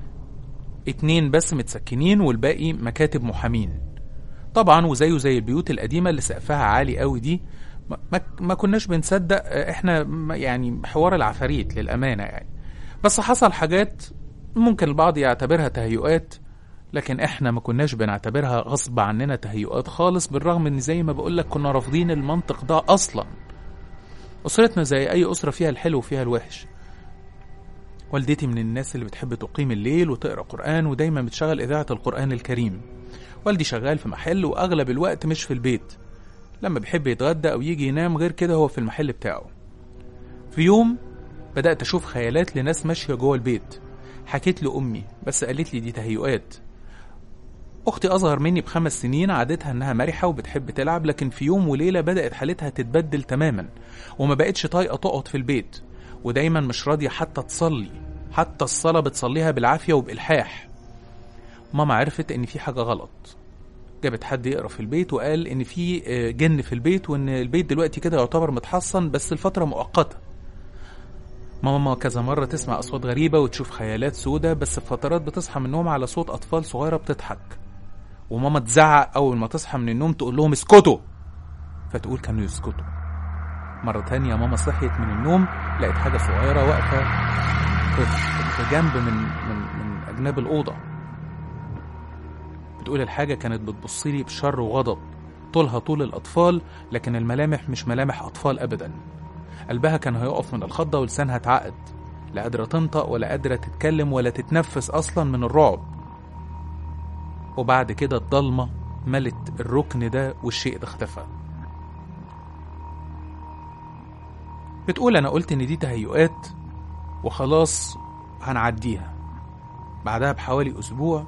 اتنين بس متسكنين والباقي مكاتب محامين طبعا وزيه زي البيوت القديمة اللي سقفها عالي قوي دي ما, ما- ما كناش بنصدق آه، احنا م- يعني حوار العفاريت للأمانة يعني بس حصل حاجات ممكن البعض يعتبرها تهيؤات لكن احنا ما كناش بنعتبرها غصب عننا تهيؤات خالص بالرغم ان زي ما بقولك كنا رافضين المنطق ده اصلا اسرتنا زي اي اسرة فيها الحلو وفيها الوحش والدتي من الناس اللي بتحب تقيم الليل وتقرا قران ودايما بتشغل اذاعه القران الكريم والدي شغال في محل واغلب الوقت مش في البيت لما بيحب يتغدى او يجي ينام غير كده هو في المحل بتاعه في يوم بدات اشوف خيالات لناس ماشيه جوه البيت حكيت لامي بس قالت لي دي تهيؤات اختي اصغر مني بخمس سنين عادتها انها مرحه وبتحب تلعب لكن في يوم وليله بدات حالتها تتبدل تماما وما بقتش طايقه تقعد في البيت ودايما مش راضيه حتى تصلي حتى الصلاه بتصليها بالعافيه وبالحاح ماما عرفت ان في حاجه غلط جابت حد يقرا في البيت وقال ان في آه، جن في البيت وان البيت دلوقتي كده يعتبر متحصن بس الفتره مؤقته ماما كذا مرة تسمع أصوات غريبة وتشوف خيالات سودة بس في فترات بتصحى من النوم على صوت أطفال صغيرة بتضحك وماما تزعق أول ما تصحى من النوم تقول لهم اسكتوا فتقول كانوا يسكتوا مرة تانية ماما صحيت من النوم لقيت حاجة صغيرة واقفة في في جنب من من من أجناب الأوضة بتقول الحاجة كانت بتبصلي بشر وغضب طولها طول الأطفال لكن الملامح مش ملامح أطفال أبدا قلبها كان هيقف من الخضة ولسانها اتعقد لا قادرة تنطق ولا قادرة تتكلم ولا تتنفس أصلا من الرعب وبعد كده الضلمة ملت الركن ده والشيء ده اختفى بتقول أنا قلت إن دي تهيؤات وخلاص هنعديها بعدها بحوالي أسبوع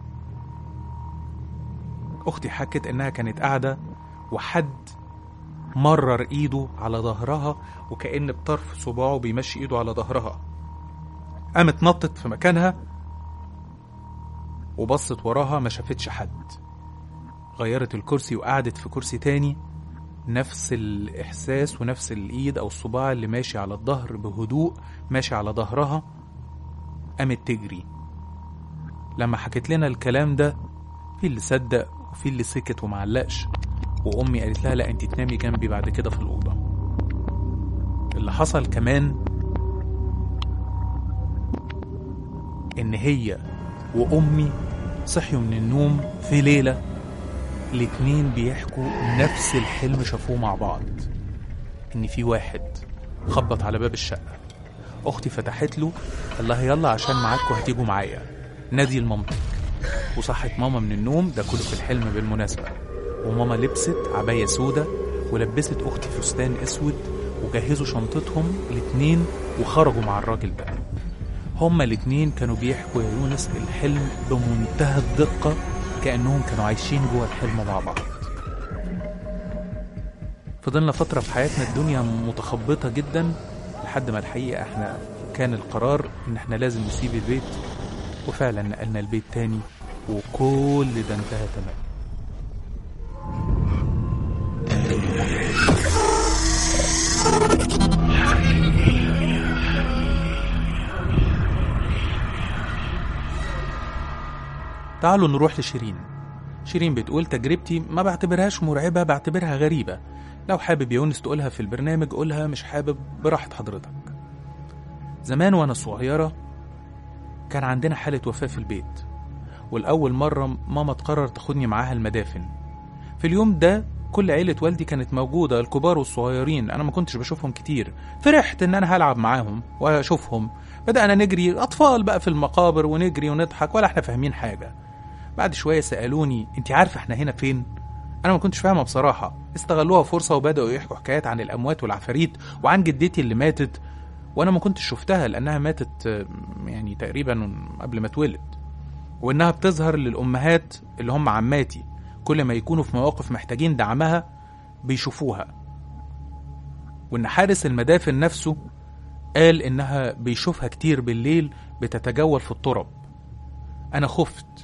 أختي حكت إنها كانت قاعدة وحد مرر إيده على ظهرها وكأن بطرف صباعه بيمشي إيده على ظهرها قامت نطت في مكانها وبصت وراها ما شافتش حد غيرت الكرسي وقعدت في كرسي تاني نفس الإحساس ونفس الإيد أو الصباع اللي ماشي على الظهر بهدوء ماشي على ظهرها قامت تجري لما حكت لنا الكلام ده في اللي صدق وفي اللي سكت ومعلقش وأمي قالت لها لا أنت تنامي جنبي بعد كده في الأوضة اللي حصل كمان إن هي وأمي صحيوا من النوم في ليلة الاتنين بيحكوا نفس الحلم شافوه مع بعض إن في واحد خبط على باب الشقة أختي فتحت له قال لها يلا عشان معاكوا هتيجوا معايا نادي المامتك وصحت ماما من النوم ده كله في الحلم بالمناسبة وماما لبست عباية سودة ولبست أختي فستان أسود وجهزوا شنطتهم الاتنين وخرجوا مع الراجل ده هما الاتنين كانوا بيحكوا يا يونس الحلم بمنتهى الدقة كأنهم كانوا عايشين جوه الحلم مع بعض فضلنا فترة في حياتنا الدنيا متخبطة جدا لحد ما الحقيقة احنا كان القرار ان احنا لازم نسيب البيت وفعلا نقلنا البيت تاني وكل ده انتهى تمام تعالوا نروح لشيرين شيرين بتقول تجربتي ما بعتبرهاش مرعبة بعتبرها غريبة لو حابب يا يونس تقولها في البرنامج قولها مش حابب براحة حضرتك زمان وانا صغيرة كان عندنا حالة وفاة في البيت والأول مرة ماما تقرر تاخدني معاها المدافن في اليوم ده كل عيلة والدي كانت موجودة الكبار والصغيرين أنا ما كنتش بشوفهم كتير فرحت إن أنا هلعب معاهم وأشوفهم بدأنا نجري أطفال بقى في المقابر ونجري ونضحك ولا إحنا فاهمين حاجة بعد شوية سألوني أنت عارفة إحنا هنا فين؟ أنا ما كنتش فاهمة بصراحة استغلوها فرصة وبدأوا يحكوا حكايات عن الأموات والعفاريت وعن جدتي اللي ماتت وأنا ما كنتش شفتها لأنها ماتت آه، يعني تقريبا قبل ما اتولد وإنها بتظهر للأمهات اللي هم عماتي كل ما يكونوا في مواقف محتاجين دعمها بيشوفوها وإن حارس المدافن نفسه قال إنها بيشوفها كتير بالليل بتتجول في الترب أنا خفت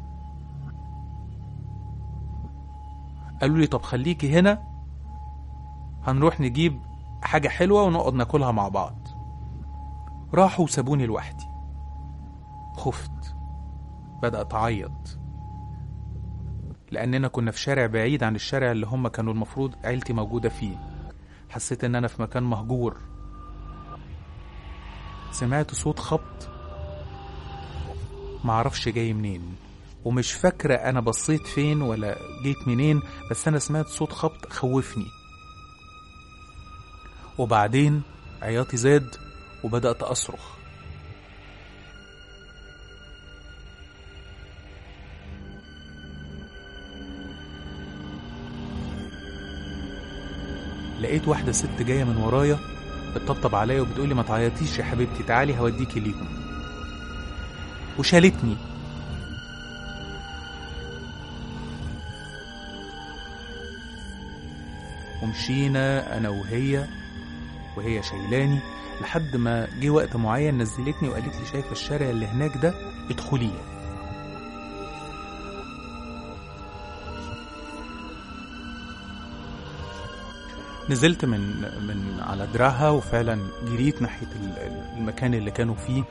قالوا لي طب خليكي هنا هنروح نجيب حاجة حلوة ونقعد ناكلها مع بعض راحوا وسابوني لوحدي خفت بدأت أعيط لأننا كنا في شارع بعيد عن الشارع اللي هم كانوا المفروض عيلتي موجودة فيه حسيت إن أنا في مكان مهجور سمعت صوت خبط معرفش جاي منين ومش فاكرة أنا بصيت فين ولا جيت منين بس أنا سمعت صوت خبط خوفني وبعدين عياطي زاد وبدأت أصرخ لقيت واحدة ست جاية من ورايا بتطبطب عليا وبتقولي ما تعيطيش يا حبيبتي تعالي هوديكي ليهم وشالتني ومشينا انا وهي وهي شايلاني لحد ما جه وقت معين نزلتني وقالت لي شايفه الشارع اللي هناك ده ادخليه نزلت من من على دراعها وفعلا جريت ناحيه ال- المكان اللي كانوا فيه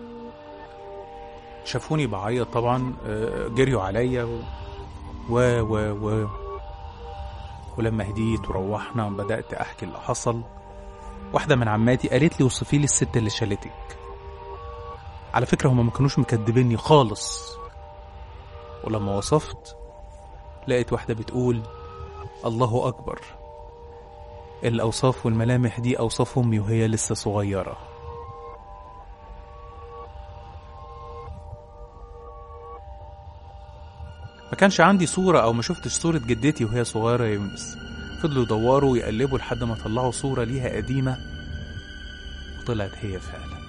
شافوني بعيط طبعا آه، جريوا عليا و و و, و ولما هديت وروحنا بدأت أحكي اللي حصل واحدة من عماتي قالت لي وصفي لي الست اللي شالتك على فكرة هما ما كانوش مكدبيني خالص ولما وصفت لقيت واحدة بتقول الله أكبر الأوصاف والملامح دي أوصاف أمي وهي لسه صغيرة ما كانش عندي صورة أو ما شفتش صورة جدتي وهي صغيرة يا يونس فضلوا يدوروا ويقلبوا لحد ما طلعوا صورة ليها قديمة وطلعت هي فعلا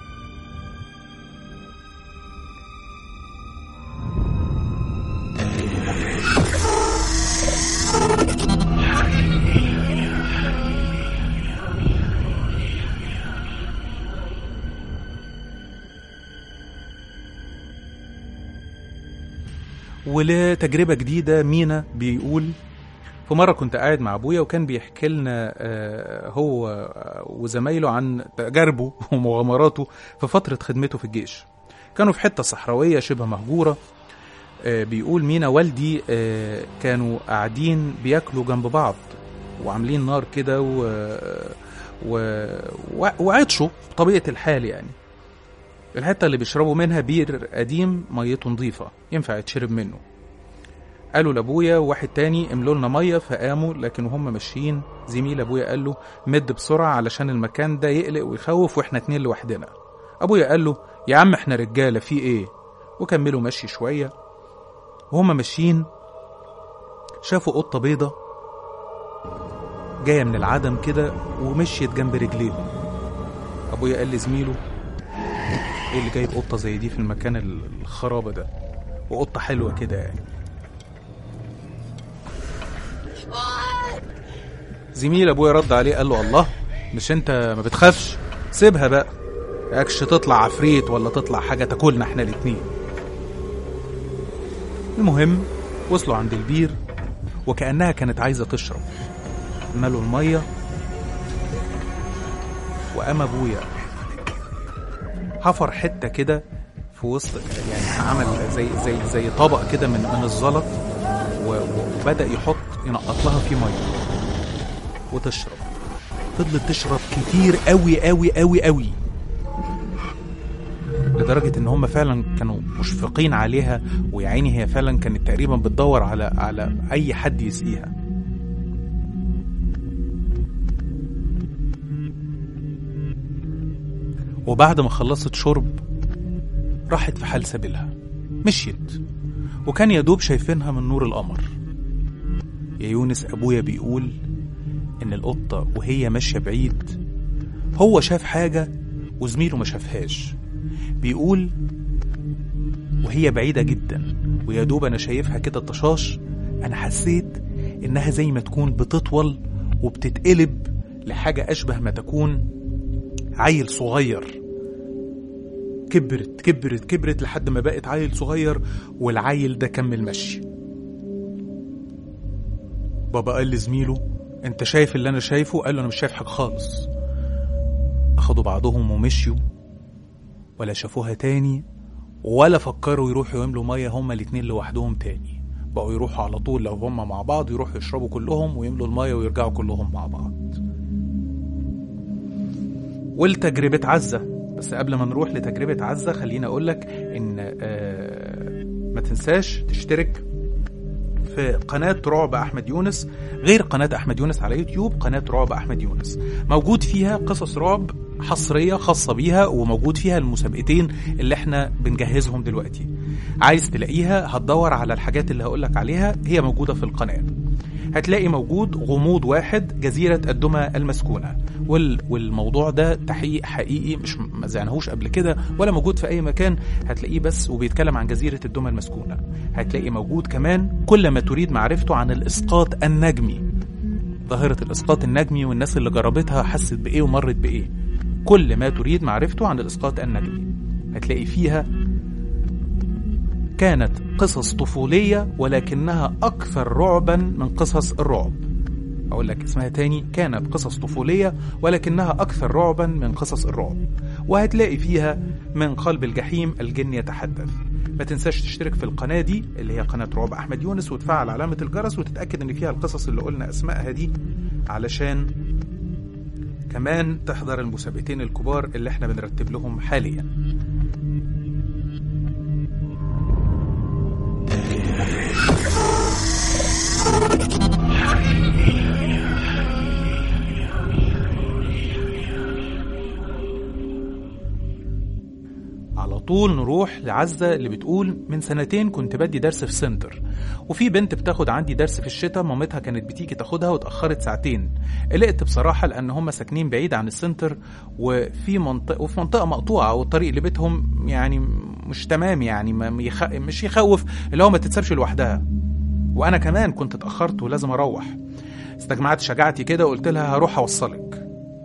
ولتجربة جديدة مينا بيقول في مرة كنت قاعد مع أبويا وكان بيحكي لنا آه، هو وزمايله عن تجاربه ومغامراته في فترة خدمته في الجيش كانوا في حتة صحراوية شبه مهجورة آه، بيقول مينا والدي آه، كانوا قاعدين بياكلوا جنب بعض وعاملين نار كده و... و... و... وعطشوا بطبيعة الحال يعني الحتة اللي بيشربوا منها بير قديم ميته نظيفة ينفع يتشرب منه قالوا لابويا وواحد تاني املوا لنا ميه فقاموا لكن وهم ماشيين زميل ابويا قال له مد بسرعه علشان المكان ده يقلق ويخوف واحنا اتنين لوحدنا ابويا قال له يا عم احنا رجاله في ايه وكملوا مشي شويه وهما ماشيين شافوا قطه بيضه جايه من العدم كده ومشيت جنب رجليهم ابويا قال لزميله ايه اللي جايب قطه زي دي في المكان الخرابه ده وقطه حلوه كده يعني زميل ابويا رد عليه قال له الله مش انت ما بتخافش سيبها بقى اكش تطلع عفريت ولا تطلع حاجه تاكلنا احنا الاتنين المهم وصلوا عند البير وكانها كانت عايزه تشرب ملوا الميه وقام ابويا حفر حته كده في وسط يعني عمل زي زي زي طبق كده من من الزلط و- وبدا يحط ينقط لها فيه ميه وتشرب فضلت تشرب كتير قوي قوي قوي قوي لدرجة لدرجة ان هم فعلا كانوا مشفقين عليها ويا عيني هي فعلا كانت تقريبا بتدور على على اي حد يسقيها وبعد ما خلصت شرب راحت في حال سبيلها مشيت وكان يا دوب شايفينها من نور القمر يا يونس ابويا بيقول ان القطة وهي ماشية بعيد هو شاف حاجة وزميله ما شافهاش بيقول وهي بعيدة جدا ويا دوب أنا شايفها كده طشاش أنا حسيت إنها زي ما تكون بتطول وبتتقلب لحاجة أشبه ما تكون عيل صغير كبرت كبرت كبرت لحد ما بقت عيل صغير والعيل ده كمل مشي بابا قال لزميله انت شايف اللي انا شايفه قال له انا مش شايف حاجه خالص اخدوا بعضهم ومشيوا ولا شافوها تاني ولا فكروا يروحوا يملوا ميه هما الاتنين لوحدهم تاني بقوا يروحوا على طول لو هما مع بعض يروحوا يشربوا كلهم ويملوا الميه ويرجعوا كلهم مع بعض والتجربة عزة بس قبل ما نروح لتجربة عزة خليني أقولك إن آه ما تنساش تشترك في قناة رعب أحمد يونس غير قناة أحمد يونس على يوتيوب قناة رعب أحمد يونس موجود فيها قصص رعب حصرية خاصة بيها وموجود فيها المسابقتين اللي احنا بنجهزهم دلوقتي عايز تلاقيها هتدور على الحاجات اللي هقولك عليها هي موجودة في القناة هتلاقي موجود غموض واحد جزيرة الدمى المسكونة وال... والموضوع ده تحقيق حقيقي مش ما زعناهوش قبل كده ولا موجود في أي مكان هتلاقيه بس وبيتكلم عن جزيرة الدمى المسكونة هتلاقي موجود كمان كل ما تريد معرفته عن الإسقاط النجمي ظاهرة الإسقاط النجمي والناس اللي جربتها حست بإيه ومرت بإيه كل ما تريد معرفته عن الإسقاط النجمي هتلاقي فيها كانت قصص طفولية ولكنها أكثر رعبا من قصص الرعب أقول لك اسمها تاني كانت قصص طفولية ولكنها أكثر رعبا من قصص الرعب وهتلاقي فيها من قلب الجحيم الجن يتحدث ما تنساش تشترك في القناة دي اللي هي قناة رعب أحمد يونس وتفعل علامة الجرس وتتأكد إن فيها القصص اللي قلنا أسمائها دي علشان كمان تحضر المسابقتين الكبار اللي احنا بنرتب لهم حاليا على طول نروح لعزة اللي بتقول من سنتين كنت بدي درس في سنتر وفي بنت بتاخد عندي درس في الشتاء مامتها كانت بتيجي تاخدها واتأخرت ساعتين قلقت بصراحة لأن هم ساكنين بعيد عن السنتر وفي منطقة وفي منطقة مقطوعة والطريق لبيتهم يعني مش تمام يعني ما يخ... مش يخوف اللي هو ما تتسابش لوحدها وأنا كمان كنت اتأخرت ولازم أروح استجمعت شجاعتي كده وقلت لها هروح أوصلك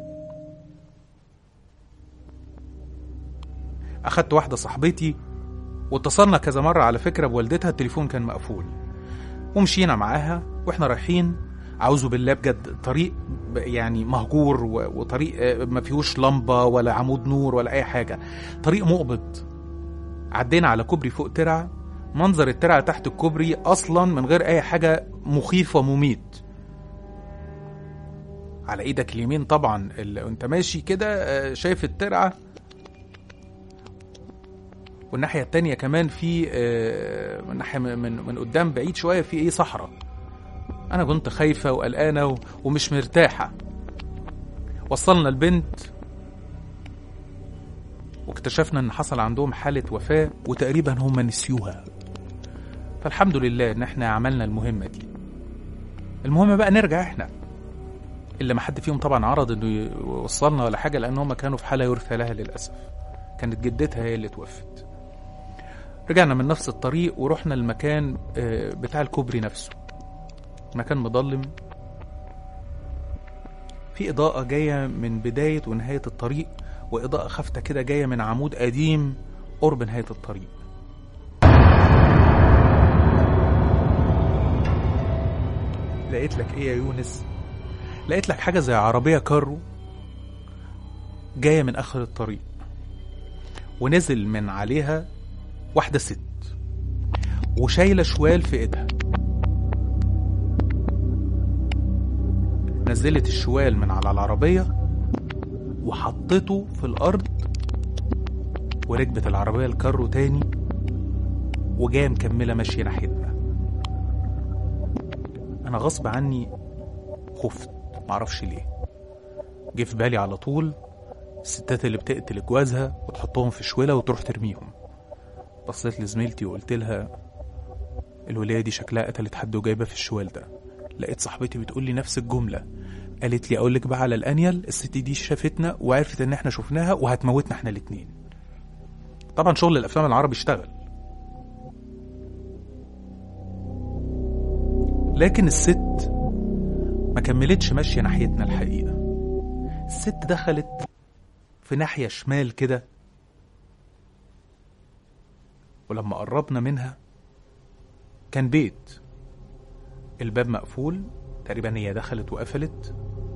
أخدت واحدة صاحبتي واتصلنا كذا مرة على فكرة بوالدتها التليفون كان مقفول ومشينا معاها واحنا رايحين أعوذ بالله بجد طريق يعني مهجور وطريق ما فيهوش لمبة ولا عمود نور ولا أي حاجة طريق مقبض عدينا على كوبري فوق ترعة منظر الترعة تحت الكوبري أصلا من غير أي حاجة مخيف ومميت على ايدك اليمين طبعا انت ماشي كده شايف الترعه والناحية التانية كمان في من ناحية من, من قدام بعيد شوية في ايه صحراء أنا كنت خايفة وقلقانة ومش مرتاحة وصلنا البنت واكتشفنا ان حصل عندهم حالة وفاة وتقريبا هم نسيوها فالحمد لله ان احنا عملنا المهمة دي المهم بقى نرجع احنا اللي ما حد فيهم طبعا عرض انه يوصلنا ولا حاجة لان هم كانوا في حالة يرثى لها للأسف كانت جدتها هي اللي توفت رجعنا من نفس الطريق ورحنا المكان بتاع الكوبري نفسه مكان مظلم في إضاءة جاية من بداية ونهاية الطريق وإضاءة خافتة كده جاية من عمود قديم قرب نهاية الطريق لقيت لك ايه يا يونس لقيت لك حاجة زي عربية كارو جاية من آخر الطريق ونزل من عليها واحدة ست وشايلة شوال في ايدها نزلت الشوال من على العربية وحطته في الأرض وركبت العربية الكارو تاني وجاية مكملة ماشية ناحيتنا أنا غصب عني خفت معرفش ليه جه في بالي على طول الستات اللي بتقتل جوازها وتحطهم في شويلة وتروح ترميهم بصيت لزميلتي وقلت لها الولاية دي شكلها قتلت حد وجايبة في الشوال ده لقيت صاحبتي بتقول لي نفس الجملة قالت لي اقول لك بقى على الانيل الست دي شافتنا وعرفت ان احنا شفناها وهتموتنا احنا الاتنين طبعا شغل الافلام العربي اشتغل لكن الست ما كملتش ماشيه ناحيتنا الحقيقه الست دخلت في ناحيه شمال كده ولما قربنا منها كان بيت الباب مقفول تقريبا هي دخلت وقفلت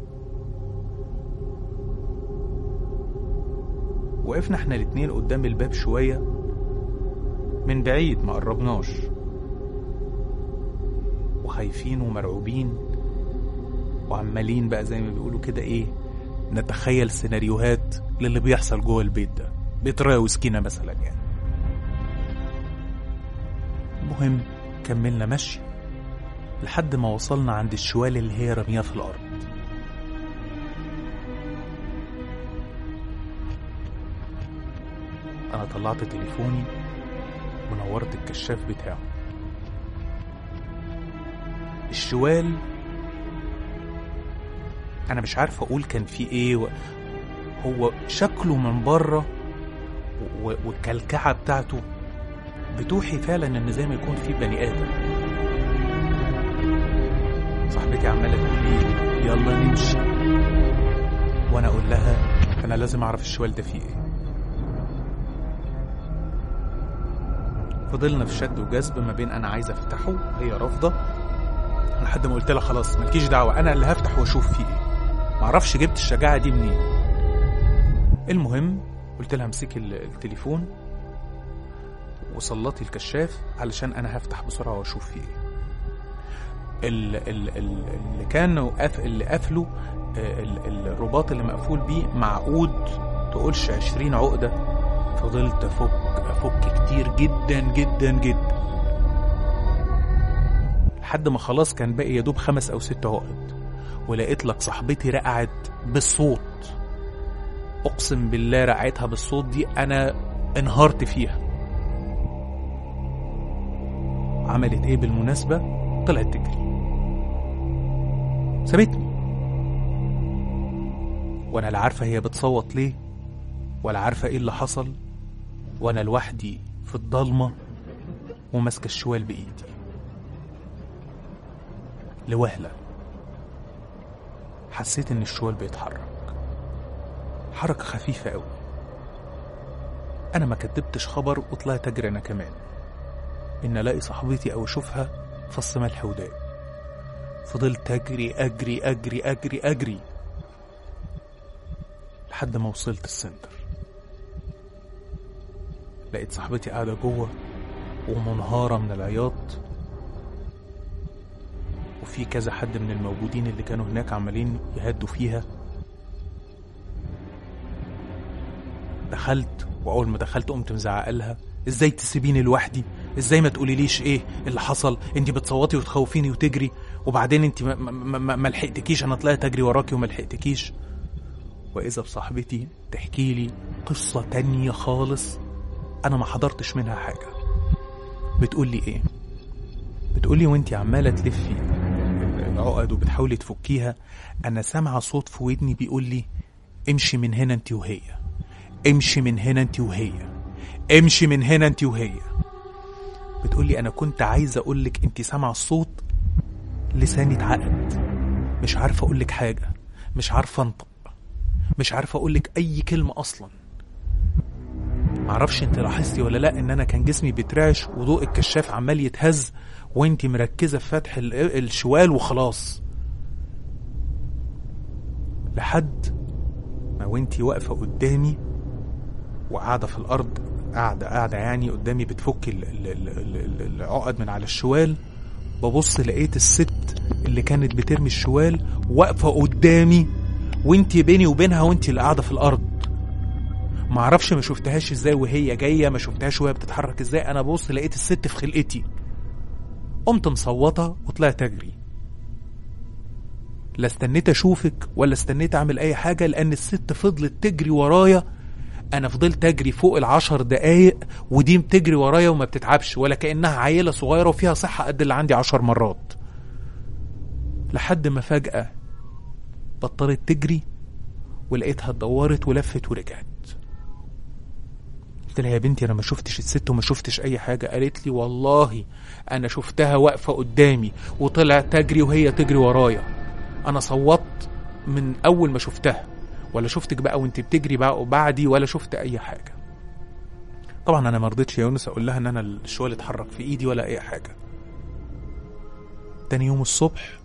وقفنا احنا الاتنين قدام الباب شوية من بعيد ما قربناش وخايفين ومرعوبين وعمالين بقى زي ما بيقولوا كده ايه نتخيل سيناريوهات للي بيحصل جوه البيت ده بيت رايه وسكينة مثلا يعني المهم كملنا مشي لحد ما وصلنا عند الشوال اللي هي رمياه في الأرض أنا طلعت تليفوني ونورت الكشاف بتاعه الشوال أنا مش عارف أقول كان فيه إيه و... هو شكله من بره و... والكلكعة بتاعته بتوحي فعلا إن زي ما يكون فيه بني آدم صاحبتي عمالة تقول لي يلا نمشي وأنا أقول لها أنا لازم أعرف الشوال ده فيه إيه فضلنا في شد وجذب ما بين أنا عايز أفتحه وهي رافضة لحد ما قلت لها خلاص مالكيش دعوة أنا اللي هفتح وأشوف فيه إيه معرفش جبت الشجاعة دي منين المهم قلت لها امسكي التليفون وسلطي الكشاف علشان أنا هفتح بسرعة وأشوف فيه إيه ال- ال- ال- اللي كانوا قف اللي قفلوا آه، ال- الرباط اللي مقفول بيه معقود تقولش عشرين عقدة فضلت أفك أفك كتير جدا جدا جدا لحد ما خلاص كان باقي يا دوب خمس أو ست عقد ولقيت لك صاحبتي رقعت بالصوت أقسم بالله رقعتها بالصوت دي أنا انهارت فيها عملت ايه بالمناسبة طلعت تجري سابتني وانا لا عارفه هي بتصوت ليه ولا عارفه ايه اللي حصل وانا لوحدي في الضلمه وماسكه الشوال بايدي لوهله حسيت ان الشوال بيتحرك حركه خفيفه قوي انا ما كدبتش خبر وطلعت اجري انا كمان ان الاقي صاحبتي او اشوفها فص ملح وداب فضلت اجري اجري اجري اجري اجري لحد ما وصلت السنتر لقيت صاحبتي قاعدة جوه ومنهارة من العياط وفي كذا حد من الموجودين اللي كانوا هناك عمالين يهدوا فيها دخلت واول ما دخلت قمت مزعق لها ازاي تسيبيني لوحدي ازاي ما تقوليليش ايه اللي حصل انت بتصوتي وتخوفيني وتجري وبعدين انت ما, ما, ما, ما لحقتكيش انا طلعت اجري وراكي وما لحقتكيش واذا بصاحبتي تحكي لي قصة تانية خالص انا ما حضرتش منها حاجة بتقول لي ايه بتقول لي وانت عمالة تلفي العقد وبتحاولي تفكيها انا سامعة صوت في ودني بيقول لي امشي من هنا انت وهي امشي من هنا انت وهي امشي من هنا انت وهي بتقولي انا كنت عايزه اقولك انت سامعه الصوت لساني اتعقد مش عارفه اقولك حاجه مش عارفه انطق مش عارفه اقولك اي كلمه اصلا معرفش انت لاحظتي ولا لا ان انا كان جسمي بيترعش وضوء الكشاف عمال يتهز وانت مركزه في فتح ال- الشوال وخلاص لحد ما وانتي واقفه قدامي وقاعده في الارض قاعده قاعده يعني قدامي بتفك ال- ال- ال- ال- ال- العقد من على الشوال ببص لقيت الست اللي كانت بترمي الشوال واقفه قدامي وانتي بيني وبينها وانتي اللي قاعده في الارض ما اعرفش ما شفتهاش ازاي وهي جايه ما شفتهاش وهي بتتحرك ازاي انا ببص لقيت الست في خلقتي قمت مصوته وطلعت اجري لا استنيت اشوفك ولا استنيت اعمل اي حاجه لان الست فضلت تجري ورايا انا فضلت اجري فوق العشر دقايق ودي بتجري ورايا وما بتتعبش ولا كانها عيله صغيره وفيها صحه قد اللي عندي عشر مرات لحد ما فجاه بطلت تجري ولقيتها اتدورت ولفت ورجعت قلت لها يا بنتي انا ما شفتش الست وما شفتش اي حاجه قالت لي والله انا شفتها واقفه قدامي وطلعت تجري وهي تجري ورايا انا صوتت من اول ما شفتها ولا شفتك بقى وانت بتجري بقى بعدي ولا شفت اي حاجه طبعا انا ما رضيتش يا يونس اقول لها ان انا الشوال اتحرك في ايدي ولا اي حاجه تاني يوم الصبح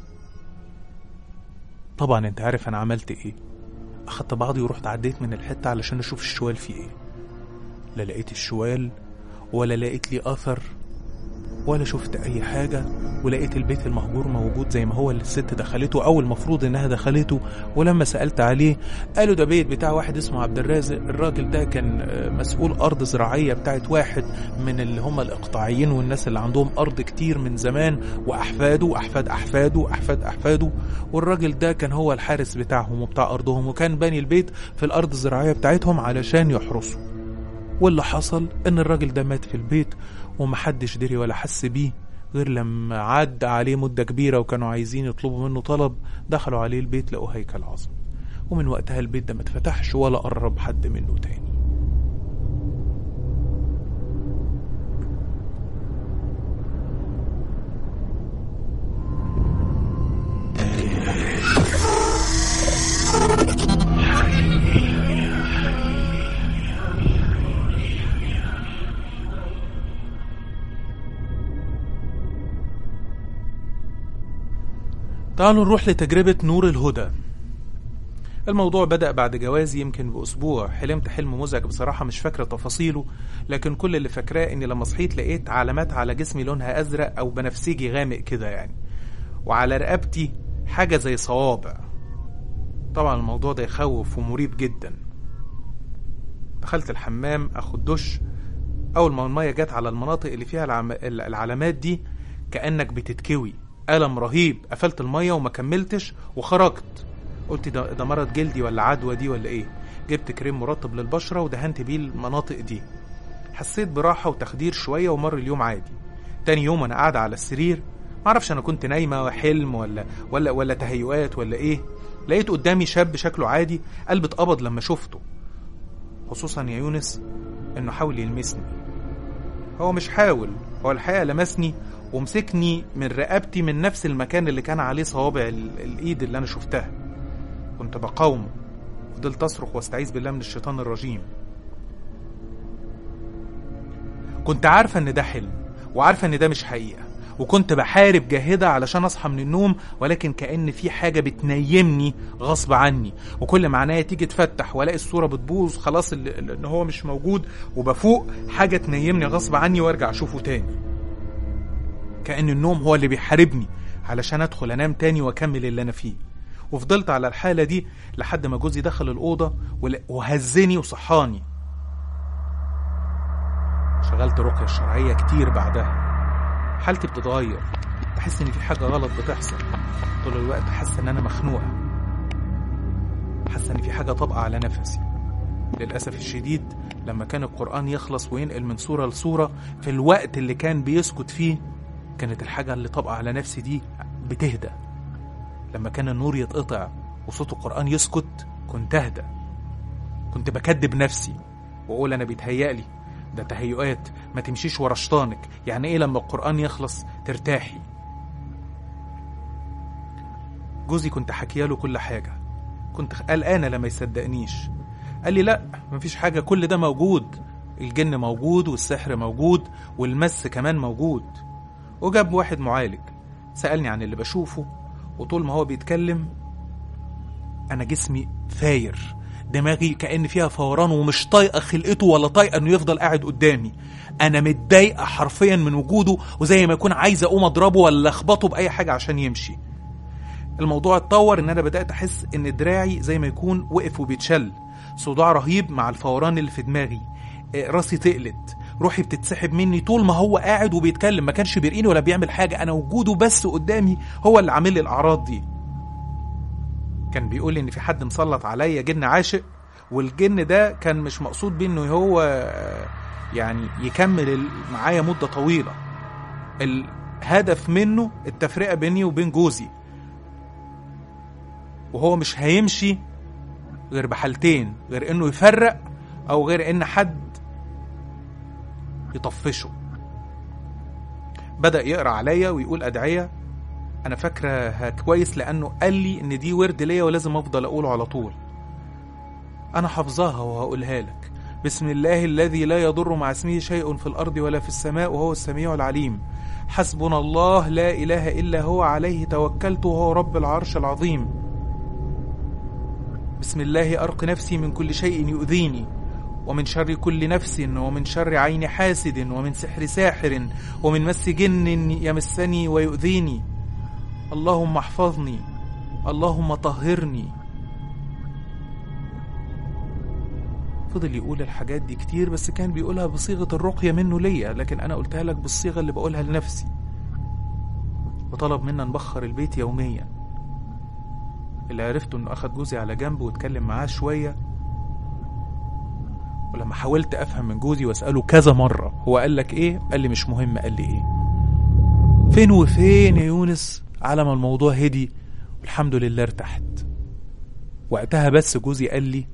طبعا انت عارف انا عملت ايه اخدت بعضي ورحت عديت من الحته علشان اشوف الشوال فيه ايه لا لقيت الشوال ولا لقيت لي اثر ولا شفت اي حاجة ولقيت البيت المهجور موجود زي ما هو اللي الست دخلته او المفروض انها دخلته ولما سألت عليه قالوا ده بيت بتاع واحد اسمه عبد الرازق الراجل ده كان آه، مسؤول ارض زراعية بتاعت واحد من اللي هم الاقطاعيين والناس اللي عندهم ارض كتير من زمان واحفاده واحفاد احفاده واحفاد احفاده والراجل ده كان هو الحارس بتاعهم وبتاع ارضهم وكان باني البيت في الارض الزراعية بتاعتهم علشان يحرسوا واللي حصل ان الراجل ده مات في البيت ومحدش دري ولا حس بيه غير لما عدى عليه مدة كبيرة وكانوا عايزين يطلبوا منه طلب دخلوا عليه البيت لقوا هيكل عظم ومن وقتها البيت ده ما اتفتحش ولا قرب حد منه تاني تعالوا نروح لتجربة نور الهدى الموضوع بدأ بعد جوازي يمكن بأسبوع حلمت حلم مزعج بصراحة مش فاكرة تفاصيله لكن كل اللي فاكراه إني لما صحيت لقيت علامات على جسمي لونها أزرق أو بنفسجي غامق كده يعني وعلى رقبتي حاجة زي صوابع طبعا الموضوع ده يخوف ومريب جدا دخلت الحمام اخد دش اول ما الميه جت على المناطق اللي فيها العم... العلامات دي كانك بتتكوي الم رهيب قفلت الميه وما كملتش وخرجت قلت ده, ده مرض جلدي ولا عدوى دي ولا ايه جبت كريم مرطب للبشره ودهنت بيه المناطق دي حسيت براحه وتخدير شويه ومر اليوم عادي تاني يوم انا قاعده على السرير معرفش انا كنت نايمه حلم ولا ولا ولا تهيؤات ولا ايه لقيت قدامي شاب شكله عادي قلبي اتقبض لما شفته خصوصا يا يونس انه حاول يلمسني هو مش حاول هو الحقيقه لمسني ومسكني من رقبتي من نفس المكان اللي كان عليه صوابع ال- الايد اللي انا شفتها كنت بقاومه فضلت اصرخ واستعيذ بالله من الشيطان الرجيم كنت عارفه ان ده حلم وعارفه ان ده مش حقيقه وكنت بحارب جاهدة علشان أصحى من النوم ولكن كأن في حاجة بتنيمني غصب عني وكل ما عينيا تيجي تفتح والاقي الصورة بتبوظ خلاص ال- ال- ان هو مش موجود وبفوق حاجة تنيمني غصب عني وارجع اشوفه تاني كأن النوم هو اللي بيحاربني علشان ادخل انام تاني واكمل اللي انا فيه وفضلت على الحالة دي لحد ما جوزي دخل الأوضة ول- وهزني وصحاني شغلت رقية الشرعية كتير بعدها حالتي بتتغير بحس ان في حاجة غلط بتحصل طول الوقت حاسة ان انا مخنوقة حاسة ان في حاجة طابقة على نفسي للأسف الشديد لما كان القرآن يخلص وينقل من سورة لسورة في الوقت اللي كان بيسكت فيه كانت الحاجة اللي طابقة على نفسي دي بتهدى لما كان النور يتقطع وصوت القرآن يسكت كنت أهدى كنت بكدب نفسي وأقول أنا بيتهيألي ده تهيؤات ما تمشيش ورا شيطانك يعني ايه لما القرآن يخلص ترتاحي جوزي كنت حكيه له كل حاجة كنت قلقانة لما يصدقنيش قال لي لا مفيش حاجة كل ده موجود الجن موجود والسحر موجود والمس كمان موجود وجاب واحد معالج سألني عن اللي بشوفه وطول ما هو بيتكلم أنا جسمي فاير دماغي كأن فيها فوران ومش طايقة خلقته ولا طايقة إنه يفضل قاعد قدامي أنا متضايقة حرفيا من وجوده وزي ما يكون عايز أقوم أضربه ولا أخبطه بأي حاجة عشان يمشي الموضوع اتطور ان انا بدات احس ان دراعي زي ما يكون وقف وبيتشل صداع رهيب مع الفوران اللي في دماغي آه، راسي تقلت روحي بتتسحب مني طول ما هو قاعد وبيتكلم ما كانش بيرقيني ولا بيعمل حاجة أنا وجوده بس قدامي هو اللي عامل لي الأعراض دي كان بيقول لي إن في حد مسلط عليا جن عاشق والجن ده كان مش مقصود بيه إنه هو آه، يعني يكمل ال- معايا مدة طويلة الهدف منه التفرقة بيني وبين جوزي وهو مش هيمشي غير بحالتين غير انه يفرق او غير ان حد يطفشه بدأ يقرأ عليا ويقول أدعية أنا فاكرها كويس لأنه قال لي إن دي ورد ليا ولازم أفضل أقوله على طول أنا حافظاها وهقولها لك بسم الله الذي لا يضر مع اسمه شيء في الأرض ولا في السماء وهو السميع العليم حسبنا الله لا إله إلا هو عليه توكلت وهو رب العرش العظيم بسم الله أرق نفسي من كل شيء يؤذيني ومن شر كل نفس ومن شر عين حاسد ومن سحر ساحر ومن مس جن يمسني ويؤذيني اللهم احفظني اللهم طهرني فضل يقول الحاجات دي كتير بس كان بيقولها بصيغة الرقية منه ليا لكن أنا قلتها لك بالصيغة اللي بقولها لنفسي وطلب منا نبخر البيت يوميا اللي عرفته انه اخد جوزي على جنب واتكلم معاه شوية ولما حاولت افهم من جوزي واسأله كذا مرة هو قال لك ايه قال لي مش مهم قال لي ايه فين وفين يا يونس على ما الموضوع هدي والحمد لله ارتحت وقتها بس جوزي قال لي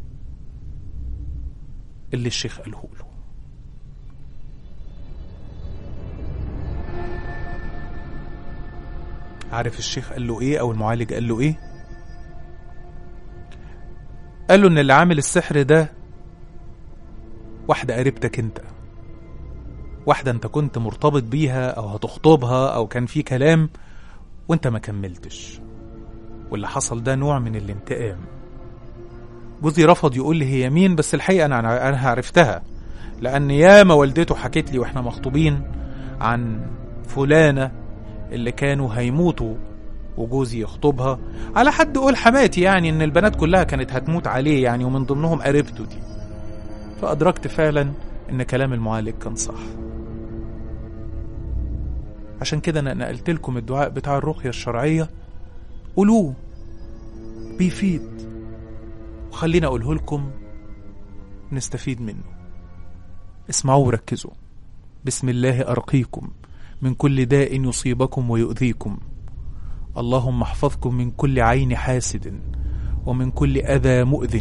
اللي الشيخ قاله له عارف الشيخ قال له ايه او المعالج قال له ايه قال له ان اللي عامل السحر ده واحدة قريبتك انت واحدة انت كنت مرتبط بيها او هتخطبها او كان في كلام وانت ما كملتش واللي حصل ده نوع من الانتقام جوزي رفض يقول لي هي مين بس الحقيقة انا انا عرفتها لان ياما والدته حكت لي واحنا مخطوبين عن فلانة اللي كانوا هيموتوا وجوزي يخطبها على حد قول حماتي يعني ان البنات كلها كانت هتموت عليه يعني ومن ضمنهم قريبته دي فأدركت فعلا ان كلام المعالج كان صح عشان كده انا نقلت لكم الدعاء بتاع الرقية الشرعية قولوه بيفيد وخلينا اقوله لكم نستفيد منه اسمعوا وركزوا بسم الله أرقيكم من كل داء يصيبكم ويؤذيكم اللهم احفظكم من كل عين حاسد ومن كل أذى مؤذ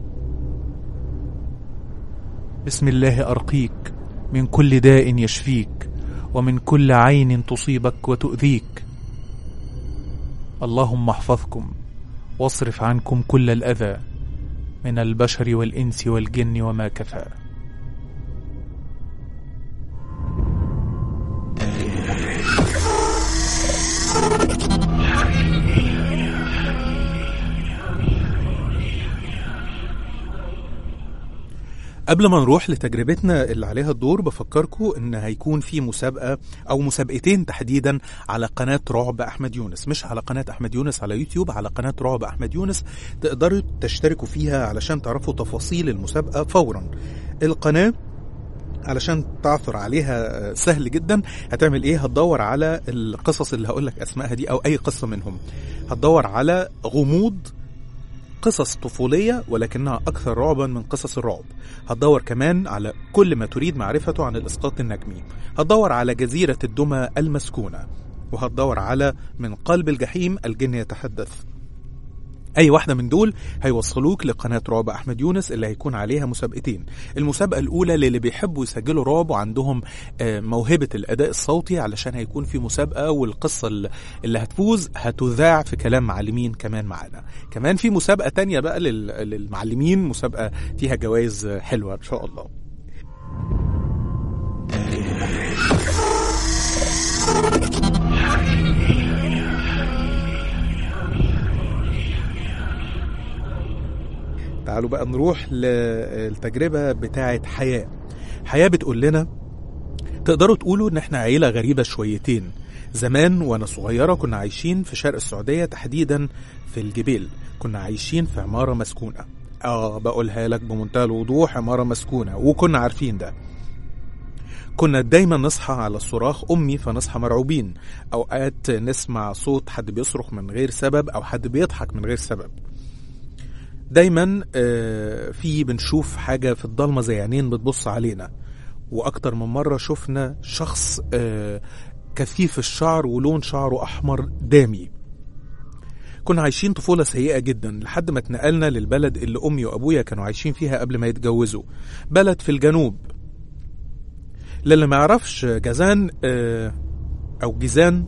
بسم الله أرقيك من كل داء يشفيك ومن كل عين تصيبك وتؤذيك اللهم احفظكم واصرف عنكم كل الأذى من البشر والإنس والجن وما كفى قبل ما نروح لتجربتنا اللي عليها الدور بفكركم ان هيكون في مسابقه او مسابقتين تحديدا على قناه رعب احمد يونس مش على قناه احمد يونس على يوتيوب على قناه رعب احمد يونس تقدروا تشتركوا فيها علشان تعرفوا تفاصيل المسابقه فورا القناه علشان تعثر عليها سهل جدا هتعمل ايه هتدور على القصص اللي هقول لك اسمائها دي او اي قصه منهم هتدور على غموض قصص طفولية ولكنها أكثر رعبا من قصص الرعب هتدور كمان على كل ما تريد معرفته عن الإسقاط النجمي هتدور على جزيرة الدمى المسكونة وهتدور على من قلب الجحيم الجن يتحدث اي واحدة من دول هيوصلوك لقناة رعب احمد يونس اللي هيكون عليها مسابقتين المسابقة الاولى للي بيحبوا يسجلوا رعب وعندهم آه، موهبة الاداء الصوتي علشان هيكون في مسابقة والقصة اللي- اللي هتفوز هتذاع في كلام معلمين كمان معانا كمان في مسابقة تانية بقى لل- للمعلمين مسابقة فيها جوائز حلوة ان شاء الله تعالوا بقى نروح للتجربة بتاعة حياة حياة بتقول لنا تقدروا تقولوا ان احنا عيلة غريبة شويتين زمان وانا صغيرة كنا عايشين في شرق السعودية تحديدا في الجبيل كنا عايشين في عمارة مسكونة اه بقولها لك بمنتهى الوضوح عمارة مسكونة وكنا عارفين ده كنا دايما نصحى على صراخ أمي فنصحى مرعوبين أوقات نسمع صوت حد بيصرخ من غير سبب أو حد بيضحك من غير سبب دايما آه، في بنشوف حاجة في الضلمة زي عينين بتبص علينا وأكتر من مرة شفنا شخص آه، كثيف الشعر ولون شعره أحمر دامي كنا عايشين طفولة سيئة جدا لحد ما اتنقلنا للبلد اللي أمي وأبويا كانوا عايشين فيها قبل ما يتجوزوا بلد في الجنوب للي ما يعرفش جازان آه، أو جيزان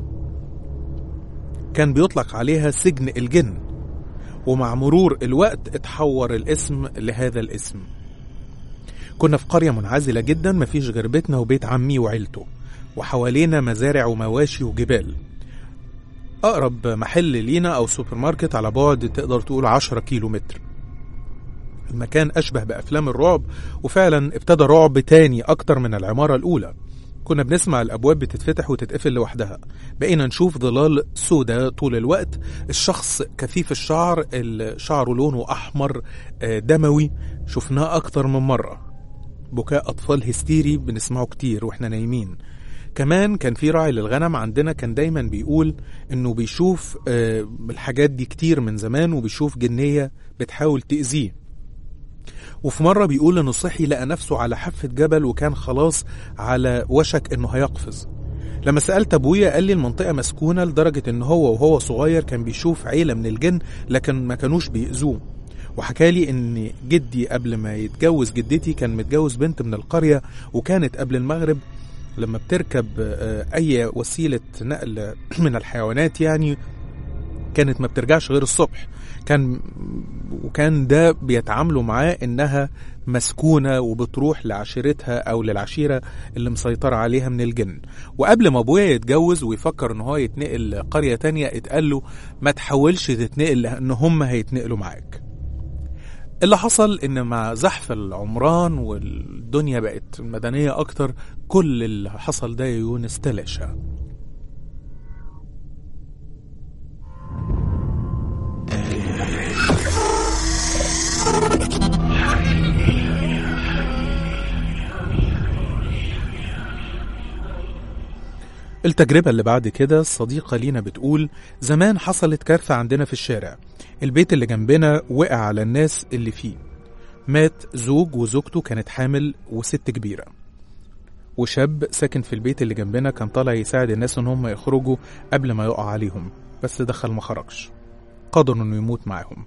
كان بيطلق عليها سجن الجن ومع مرور الوقت اتحور الاسم لهذا الاسم كنا في قرية منعزلة جدا مفيش غير بيتنا وبيت عمي وعيلته وحوالينا مزارع ومواشي وجبال أقرب محل لينا أو سوبر ماركت على بعد تقدر تقول 10 كيلو متر المكان أشبه بأفلام الرعب وفعلا ابتدى رعب تاني أكتر من العمارة الأولى كنا بنسمع الأبواب بتتفتح وتتقفل لوحدها بقينا نشوف ظلال سوداء طول الوقت الشخص كثيف الشعر اللي شعره لونه أحمر آه، دموي شفناه أكتر من مرة بكاء أطفال هستيري بنسمعه كتير وإحنا نايمين كمان كان في راعي للغنم عندنا كان دايما بيقول انه بيشوف آه، الحاجات دي كتير من زمان وبيشوف جنية بتحاول تأذيه وفي مرة بيقول انه صحي لقى نفسه على حافة جبل وكان خلاص على وشك انه هيقفز لما سألت أبويا قال لي المنطقة مسكونة لدرجة إن هو وهو صغير كان بيشوف عيلة من الجن لكن ما كانوش بيأذوه وحكالي إن جدي قبل ما يتجوز جدتي كان متجوز بنت من القرية وكانت قبل المغرب لما بتركب آه، أي وسيلة نقل من الحيوانات يعني كانت ما بترجعش غير الصبح كان وكان ده بيتعاملوا معاه انها مسكونه وبتروح لعشيرتها او للعشيره اللي مسيطره عليها من الجن وقبل ما ابويا يتجوز ويفكر ان هو يتنقل قريه تانية اتقال له ما تحاولش تتنقل لان هم هيتنقلوا معاك اللي حصل ان مع زحف العمران والدنيا بقت مدنيه اكتر كل اللي حصل ده يا يونس تلاشى التجربة اللي بعد كده صديقة لينا بتقول زمان حصلت كارثة عندنا في الشارع البيت اللي جنبنا وقع على الناس اللي فيه مات زوج وزوجته كانت حامل وست كبيرة وشاب ساكن في البيت اللي جنبنا كان طالع يساعد الناس ان هم يخرجوا قبل ما يقع عليهم بس دخل ما خرجش قدر انه يموت معاهم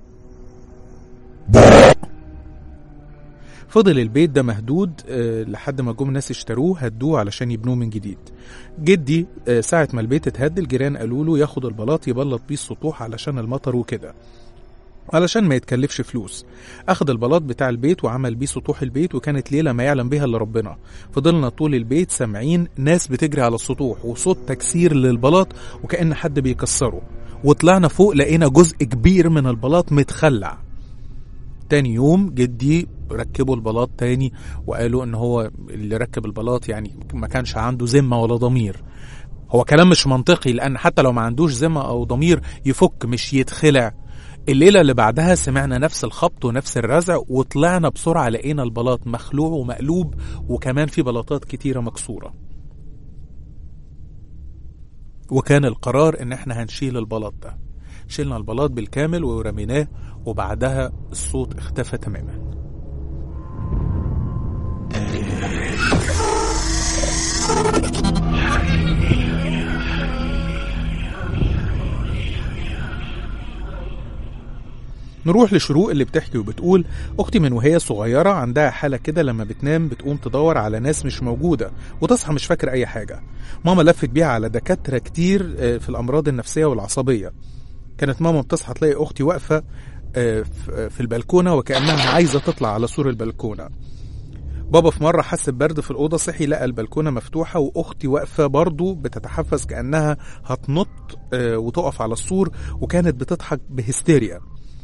فضل البيت ده مهدود آه، لحد ما جم ناس اشتروه هدوه علشان يبنوه من جديد جدي آه، ساعة ما البيت اتهد الجيران قالوا له ياخد البلاط يبلط بيه السطوح علشان المطر وكده علشان ما يتكلفش فلوس اخد البلاط بتاع البيت وعمل بيه سطوح البيت وكانت ليلة ما يعلم بها الا ربنا فضلنا طول البيت سامعين ناس بتجري على السطوح وصوت تكسير للبلاط وكأن حد بيكسره وطلعنا فوق لقينا جزء كبير من البلاط متخلع تاني يوم جدي ركبوا البلاط تاني وقالوا ان هو اللي ركب البلاط يعني ما كانش عنده ذمه ولا ضمير هو كلام مش منطقي لان حتى لو ما عندوش ذمه او ضمير يفك مش يتخلع الليله اللي بعدها سمعنا نفس الخبط ونفس الرزع وطلعنا بسرعه لقينا البلاط مخلوع ومقلوب وكمان في بلاطات كتيره مكسوره وكان القرار ان احنا هنشيل البلاط ده شلنا البلاط بالكامل ورميناه وبعدها الصوت اختفى تماما نروح لشروق اللي بتحكي وبتقول اختي من وهي صغيره عندها حاله كده لما بتنام بتقوم تدور على ناس مش موجوده وتصحى مش فاكر اي حاجه ماما لفت بيها على دكاتره كتير آه، في الامراض النفسيه والعصبيه كانت ماما بتصحى تلاقي اختي واقفه آه، في- في البلكونه وكانها عايزه تطلع على سور البلكونه بابا في مرة حس ببرد في الأوضة صحي لقى البلكونة مفتوحة وأختي واقفة برضه بتتحفز كأنها هتنط آه، وتقف على السور وكانت بتضحك بهستيريا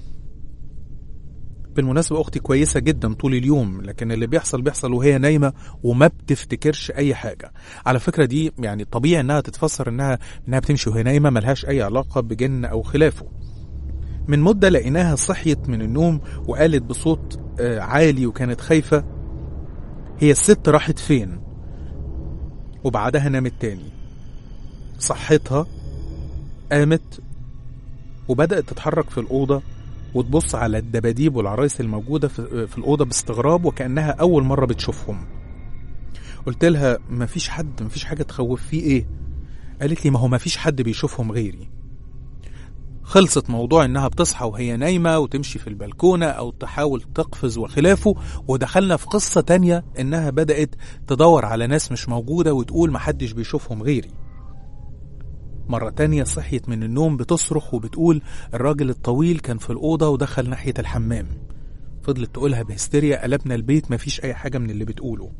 بالمناسبة أختي كويسة جدا طول اليوم لكن اللي بيحصل بيحصل وهي نايمة وما بتفتكرش أي حاجة على فكرة دي يعني طبيعي إنها تتفسر إنها إنها بتمشي وهي نايمة ملهاش أي علاقة بجن أو خلافه من مدة لقيناها صحيت من النوم وقالت بصوت آه، عالي وكانت خايفة هي الست راحت فين وبعدها نامت تاني صحتها قامت وبدأت تتحرك في الأوضة وتبص على الدباديب والعرايس الموجودة في في الأوضة باستغراب وكأنها أول مرة بتشوفهم قلت لها مفيش حد مفيش حاجة تخوف فيه إيه قالت لي ما هو مفيش حد بيشوفهم غيري خلصت موضوع انها بتصحى وهي نايمة وتمشي في البلكونة او تحاول تقفز وخلافه ودخلنا في قصة تانية انها بدأت تدور على ناس مش موجودة وتقول محدش بيشوفهم غيري مرة تانية صحيت من النوم بتصرخ وبتقول الراجل الطويل كان في الأوضة ودخل ناحية الحمام فضلت تقولها بهستيريا قلبنا البيت مفيش أي حاجة من اللي بتقوله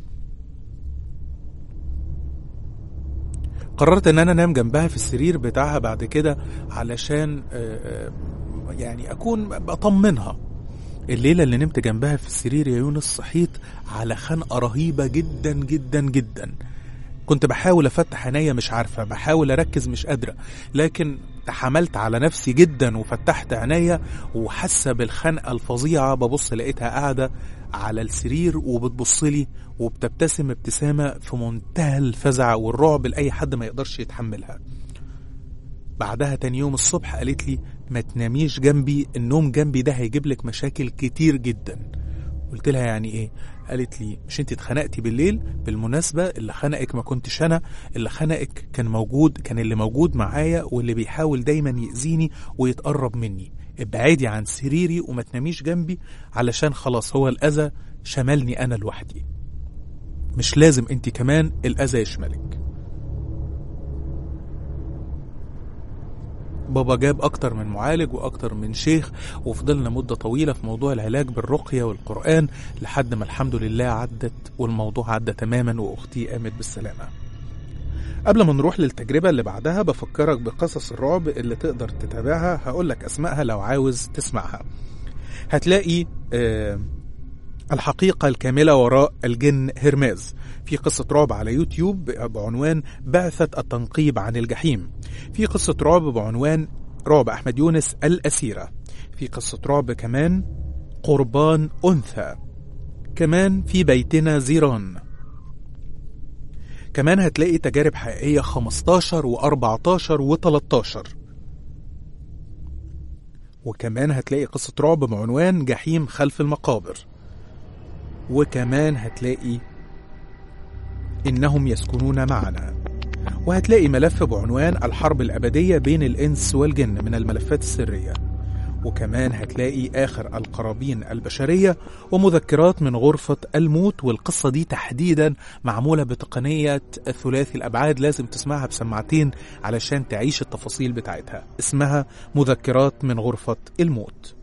قررت ان انا انام جنبها في السرير بتاعها بعد كده علشان آه، آه، يعني اكون بطمنها الليلة اللي نمت جنبها في السرير يا يونس صحيت على خنقة رهيبة جدا جدا جدا كنت بحاول افتح عينيا مش عارفة بحاول اركز مش قادرة لكن تحملت على نفسي جدا وفتحت عينيا وحاسة بالخنقة الفظيعة ببص لقيتها قاعدة على السرير وبتبص لي وبتبتسم ابتسامة في منتهى الفزع والرعب لأي حد ما يقدرش يتحملها بعدها تاني يوم الصبح قالت لي ما تناميش جنبي النوم جنبي ده هيجيب لك مشاكل كتير جدا قلت لها يعني ايه قالت لي مش انت اتخنقتي بالليل بالمناسبة اللي خنقك ما كنتش انا اللي خنقك كان موجود كان اللي موجود معايا واللي بيحاول دايما يأذيني ويتقرب مني ابعدي عن سريري وما تناميش جنبي علشان خلاص هو الأذى شملني أنا لوحدي مش لازم انت كمان الأذى يشملك بابا جاب أكتر من معالج وأكتر من شيخ وفضلنا مدة طويلة في موضوع العلاج بالرقية والقرآن لحد ما الحمد لله عدت والموضوع عدى تماما وأختي قامت بالسلامة قبل ما نروح للتجربة اللي بعدها بفكرك بقصص الرعب اللي تقدر تتابعها هقولك أسمائها لو عاوز تسمعها هتلاقي آه الحقيقة الكاملة وراء الجن هرماز في قصة رعب على يوتيوب بعنوان بعثة التنقيب عن الجحيم في قصة رعب بعنوان رعب أحمد يونس الأسيرة في قصة رعب كمان قربان أنثى كمان في بيتنا زيران كمان هتلاقي تجارب حقيقية 15 و14 و13 وكمان هتلاقي قصة رعب بعنوان جحيم خلف المقابر وكمان هتلاقي إنهم يسكنون معنا وهتلاقي ملف بعنوان الحرب الأبدية بين الإنس والجن من الملفات السرية وكمان هتلاقي آخر القرابين البشرية ومذكرات من غرفة الموت والقصة دي تحديدا معمولة بتقنية ثلاثي الأبعاد لازم تسمعها بسماعتين علشان تعيش التفاصيل بتاعتها اسمها مذكرات من غرفة الموت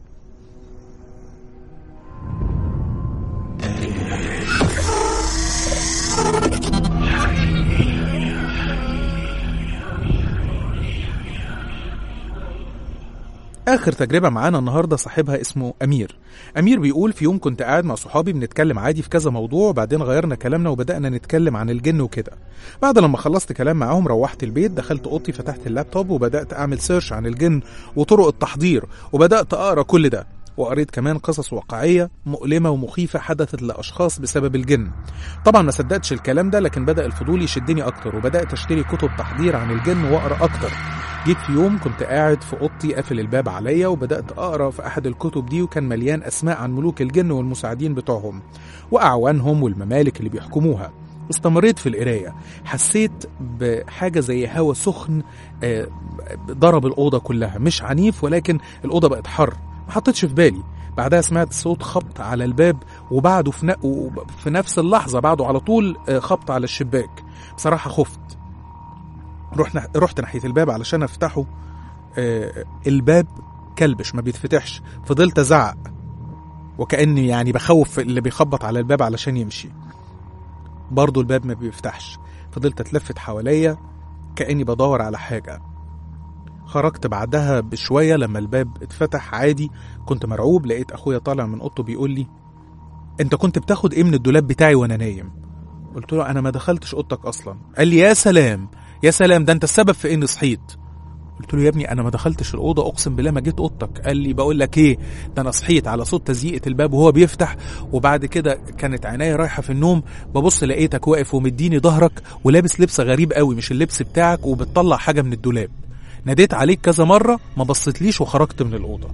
آخر تجربة معانا النهاردة صاحبها اسمه أمير أمير بيقول في يوم كنت قاعد مع صحابي بنتكلم عادي في كذا موضوع وبعدين غيرنا كلامنا وبدأنا نتكلم عن الجن وكده بعد لما خلصت كلام معاهم روحت البيت دخلت أوضتي فتحت اللابتوب وبدأت أعمل سيرش عن الجن وطرق التحضير وبدأت أقرأ كل ده وقريت كمان قصص واقعية مؤلمة ومخيفة حدثت لأشخاص بسبب الجن طبعا ما صدقتش الكلام ده لكن بدأ الفضول يشدني أكتر وبدأت أشتري كتب تحضير عن الجن وأقرأ أكتر جيت في يوم كنت قاعد في اوضتي قافل الباب عليا وبدات اقرا في احد الكتب دي وكان مليان اسماء عن ملوك الجن والمساعدين بتوعهم واعوانهم والممالك اللي بيحكموها استمريت في القرايه حسيت بحاجه زي هوا سخن آه، ضرب الاوضه كلها مش عنيف ولكن الاوضه بقت حر ما حطيتش في بالي بعدها سمعت صوت خبط على الباب وبعده في, ن... في نفس اللحظه بعده على طول آه، خبط على الشباك بصراحه خفت رحنا رحت ناحيه الباب علشان افتحه آه الباب كلبش ما بيتفتحش فضلت ازعق وكاني يعني بخوف اللي بيخبط على الباب علشان يمشي برضه الباب ما بيفتحش فضلت اتلفت حواليا كاني بدور على حاجه خرجت بعدها بشويه لما الباب اتفتح عادي كنت مرعوب لقيت اخويا طالع من اوضته بيقول لي انت كنت بتاخد ايه من الدولاب بتاعي وانا نايم قلت له انا ما دخلتش اوضتك اصلا قال لي يا سلام يا سلام ده انت السبب في اني صحيت قلت له يا ابني انا ما دخلتش الاوضه اقسم بالله ما جيت اوضتك قال لي بقول لك ايه ده انا صحيت على صوت تزييقه الباب وهو بيفتح وبعد كده كانت عينيا رايحه في النوم ببص لقيتك واقف ومديني ظهرك ولابس لبس غريب قوي مش اللبس بتاعك وبتطلع حاجه من الدولاب ناديت عليك كذا مره ما بصيتليش وخرجت من الاوضه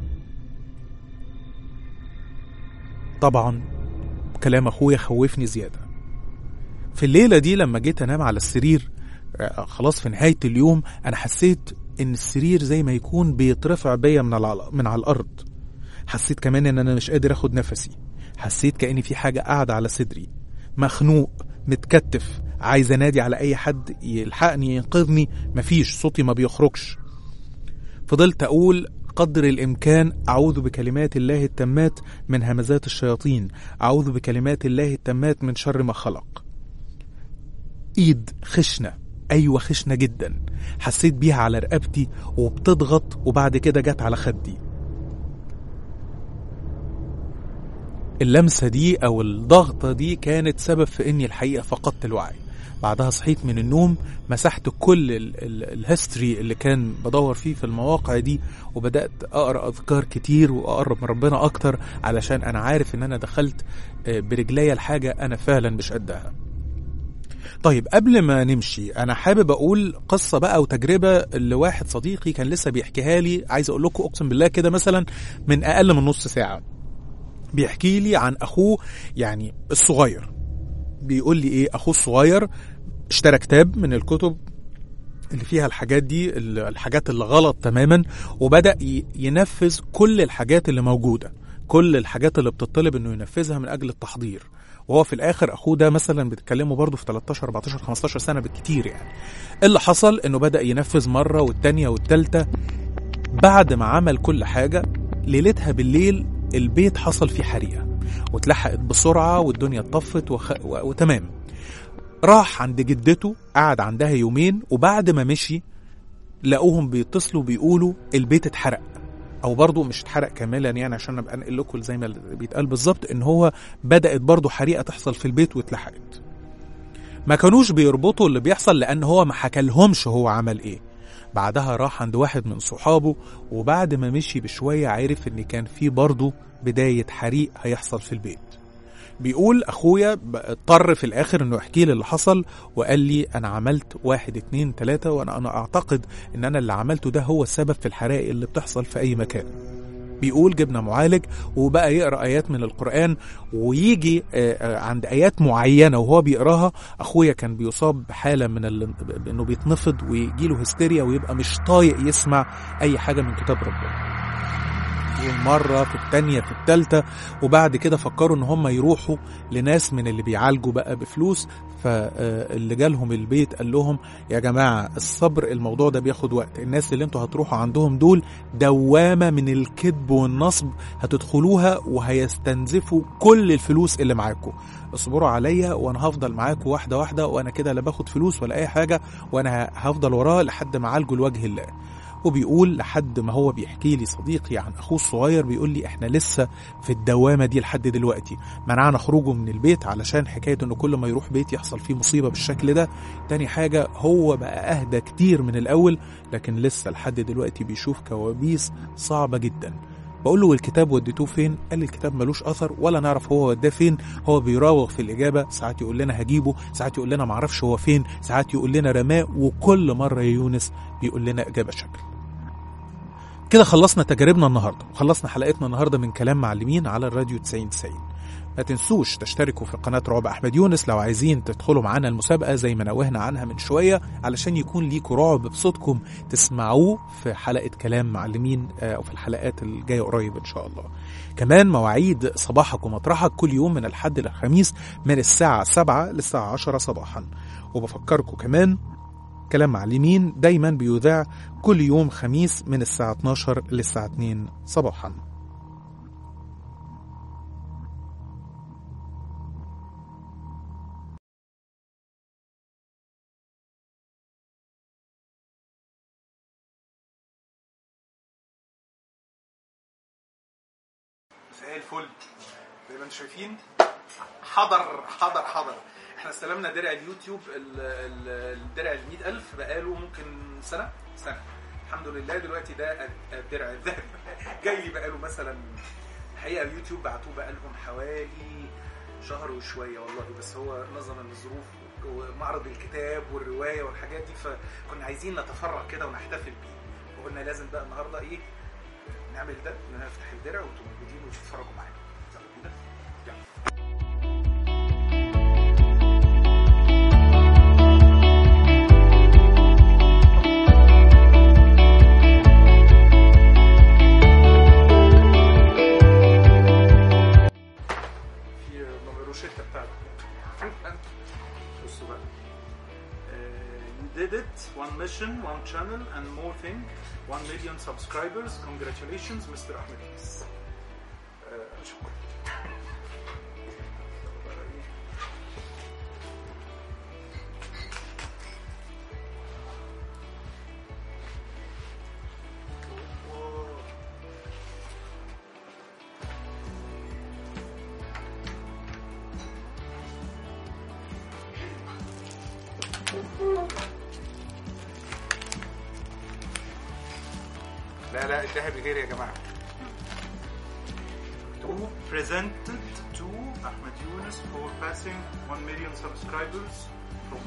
طبعا كلام اخويا خوفني زياده في الليله دي لما جيت انام على السرير آه، خلاص في نهايه اليوم انا حسيت ان السرير زي ما يكون بيترفع بيا من على من على الارض حسيت كمان ان انا مش قادر اخد نفسي حسيت كاني في حاجه قاعده على صدري مخنوق متكتف عايز انادي على اي حد يلحقني ينقذني مفيش صوتي ما بيخرجش فضلت اقول قدر الامكان اعوذ بكلمات الله التامات من همزات الشياطين اعوذ بكلمات الله التامات من شر ما خلق ايد خشنه ايوه خشنه جدا حسيت بيها على رقبتي وبتضغط وبعد كده جت على خدي اللمسه دي او الضغطه دي كانت سبب في اني الحقيقه فقدت الوعي بعدها صحيت من النوم مسحت كل الهيستوري اللي كان بدور فيه في المواقع دي وبدات اقرا اذكار كتير واقرب من ربنا اكتر علشان انا عارف ان انا دخلت آه، برجليا الحاجه انا فعلا مش قدها طيب قبل ما نمشي انا حابب اقول قصه بقى وتجربه لواحد صديقي كان لسه بيحكيها لي عايز اقول لكم اقسم بالله كده مثلا من اقل من نص ساعه بيحكي لي عن اخوه يعني الصغير بيقول لي ايه اخوه الصغير اشترى كتاب من الكتب اللي فيها الحاجات دي ال- الحاجات اللي غلط تماما وبدا ي- ينفذ كل الحاجات اللي موجوده كل الحاجات اللي بتطلب انه ينفذها من اجل التحضير وهو في الاخر اخوه ده مثلا بتتكلموا برضه في 13 14 15 سنه بالكتير يعني اللي حصل انه بدا ينفذ مره والتانيه والتالته بعد ما عمل كل حاجه ليلتها بالليل البيت حصل فيه حريقه واتلحقت بسرعه والدنيا اتطفت وخ... و... وتمام راح عند جدته قعد عندها يومين وبعد ما مشي لقوهم بيتصلوا بيقولوا البيت اتحرق او برضه مش اتحرق كاملا يعني عشان ابقى انقل لكم زي ما بيتقال بالظبط ان هو بدات برضه حريقه تحصل في البيت واتلحقت ما كانوش بيربطوا اللي بيحصل لان هو ما حكالهمش هو عمل ايه بعدها راح عند واحد من صحابه وبعد ما مشي بشوية عرف ان كان في برضه بداية حريق هيحصل في البيت بيقول اخويا ب- اضطر في الاخر انه يحكي لي اللي حصل وقال لي انا عملت واحد اتنين تلاتة وانا انا اعتقد ان انا اللي عملته ده هو السبب في الحرائق اللي بتحصل في اي مكان بيقول جبنا معالج وبقى يقرا ايات من القران ويجي آه، آه، عند ايات معينه وهو بيقراها اخويا كان بيصاب بحاله من ال... انه بيتنفض ويجي له هستيريا ويبقى مش طايق يسمع اي حاجه من كتاب ربنا مرة في التانية في التالتة وبعد كده فكروا ان هم يروحوا لناس من اللي بيعالجوا بقى بفلوس فاللي جالهم البيت قال لهم يا جماعة الصبر الموضوع ده بياخد وقت الناس اللي انتوا هتروحوا عندهم دول دوامة من الكذب والنصب هتدخلوها وهيستنزفوا كل الفلوس اللي معاكم اصبروا عليا وانا هفضل معاكم واحدة واحدة وانا كده لا باخد فلوس ولا اي حاجة وانا هفضل وراه لحد ما اعالجه لوجه الله وبيقول لحد ما هو بيحكي لي صديقي عن اخوه الصغير بيقول لي احنا لسه في الدوامه دي لحد دلوقتي منعنا خروجه من البيت علشان حكايه انه كل ما يروح بيت يحصل فيه مصيبه بالشكل ده تاني حاجه هو بقى اهدى كتير من الاول لكن لسه لحد دلوقتي بيشوف كوابيس صعبه جدا بقول له والكتاب وديتوه فين؟ قال لي الكتاب ملوش اثر ولا نعرف هو وداه فين، هو بيراوغ في الاجابه، ساعات يقول لنا هجيبه، ساعات يقول لنا معرفش هو فين، ساعات يقول لنا رماه وكل مره يا يونس بيقول لنا اجابه شكل. كده خلصنا تجاربنا النهارده وخلصنا حلقتنا النهارده من كلام معلمين على الراديو 90 90 ما تنسوش تشتركوا في قناة رعب أحمد يونس لو عايزين تدخلوا معانا المسابقة زي ما نوهنا عنها من شوية علشان يكون ليكوا رعب بصوتكم تسمعوه في حلقة كلام معلمين آه، أو في الحلقات الجاية قريب إن شاء الله كمان مواعيد صباحك ومطرحك كل يوم من الحد للخميس من الساعة 7 للساعة 10 صباحا وبفكركم كمان كلام معلمين دايما بيذاع كل يوم خميس من الساعة 12 للساعة 2 صباحا مساء الفل زي ما انتم شايفين حضر حضر حضر احنا استلمنا درع اليوتيوب ال- ال- الدرع ال 100000 بقاله ممكن سنه سنه الحمد لله دلوقتي ده الدرع الذهبي جاي لي بقاله مثلا الحقيقه اليوتيوب بعتوه بقالهم حوالي شهر وشويه والله بس هو نظرا للظروف ومعرض الكتاب والروايه والحاجات دي فكنا عايزين نتفرغ كده ونحتفل بيه وقلنا لازم بقى النهارده ايه نعمل ده ان نفتح الدرع وانتم موجودين وتتفرجوا معانا يلا بينا يلا في الروشته بتاعته بصوا بقى Uh, you did it one mission one channel and more thing one million subscribers congratulations Mr. Ahmed Yunus. آه، شكرا لا لا الذهبي غير يا جماعه to presented to Ahmed Yunus for passing 1 million subscribers from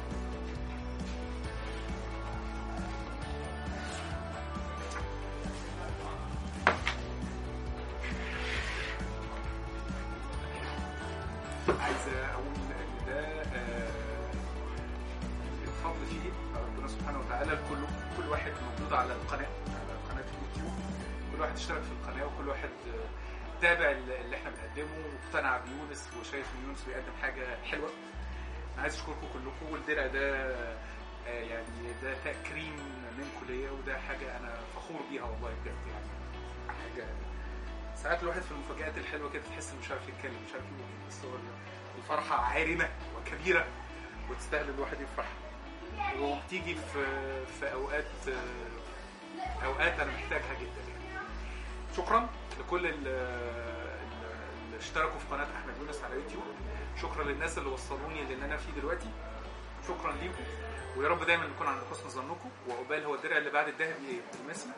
عايز اقول ان ده آه، الفضل فيه ربنا سبحانه وتعالى كل كل واحد موجود على القناه على قناه اليوتيوب كل واحد اشترك في القناه وكل واحد آه، تابع اللي احنا بنقدمه واقتنع بيونس وشايف ان يونس بيقدم حاجه حلوه انا عايز اشكركم كلكم والدرع ده آه، يعني ده تكريم منكم ليا وده حاجه انا فخور بيها والله بجد يعني حاجه ساعات الواحد في المفاجآت الحلوه كده تحس انه مش عارف يتكلم مش عارف يقول إيه، بس هو الفرحه عارمه وكبيره وتستاهل الواحد يفرح وبتيجي في في اوقات آه، اوقات انا محتاجها جدا يعني شكرا لكل ال- ال- اللي اشتركوا في قناه احمد يونس على يوتيوب شكرا للناس اللي وصلوني للي انا فيه دلوقتي شكرا ليكم ويا رب دايما نكون عند حسن ظنكم وعقبال هو الدرع اللي بعد الذهبي ايه المسي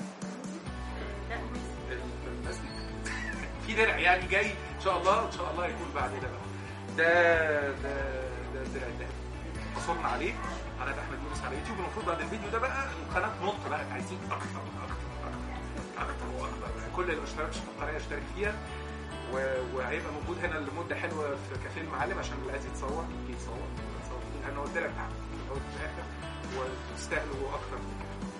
المسي في درع يعني جاي ان شاء الله ان شاء الله يكون بعد ده بقى ده ده ده الدرع الذهبي وصلنا عليه قناه احمد يونس على يوتيوب المفروض بعد الفيديو ده بقى القناه تنط بقى عايزين اكتر اكتر اكتر اكتر واكتر كل اللي ما اشتركش في القناه يشترك فيها و- وهيبقى موجود هنا لمده حلوه في كافيه المعلم عشان اللي عايز يتصور يجي يتصور يتصور لان هو الدرع بتاعنا هو في الاخر وتستاهلوا اكتر من كده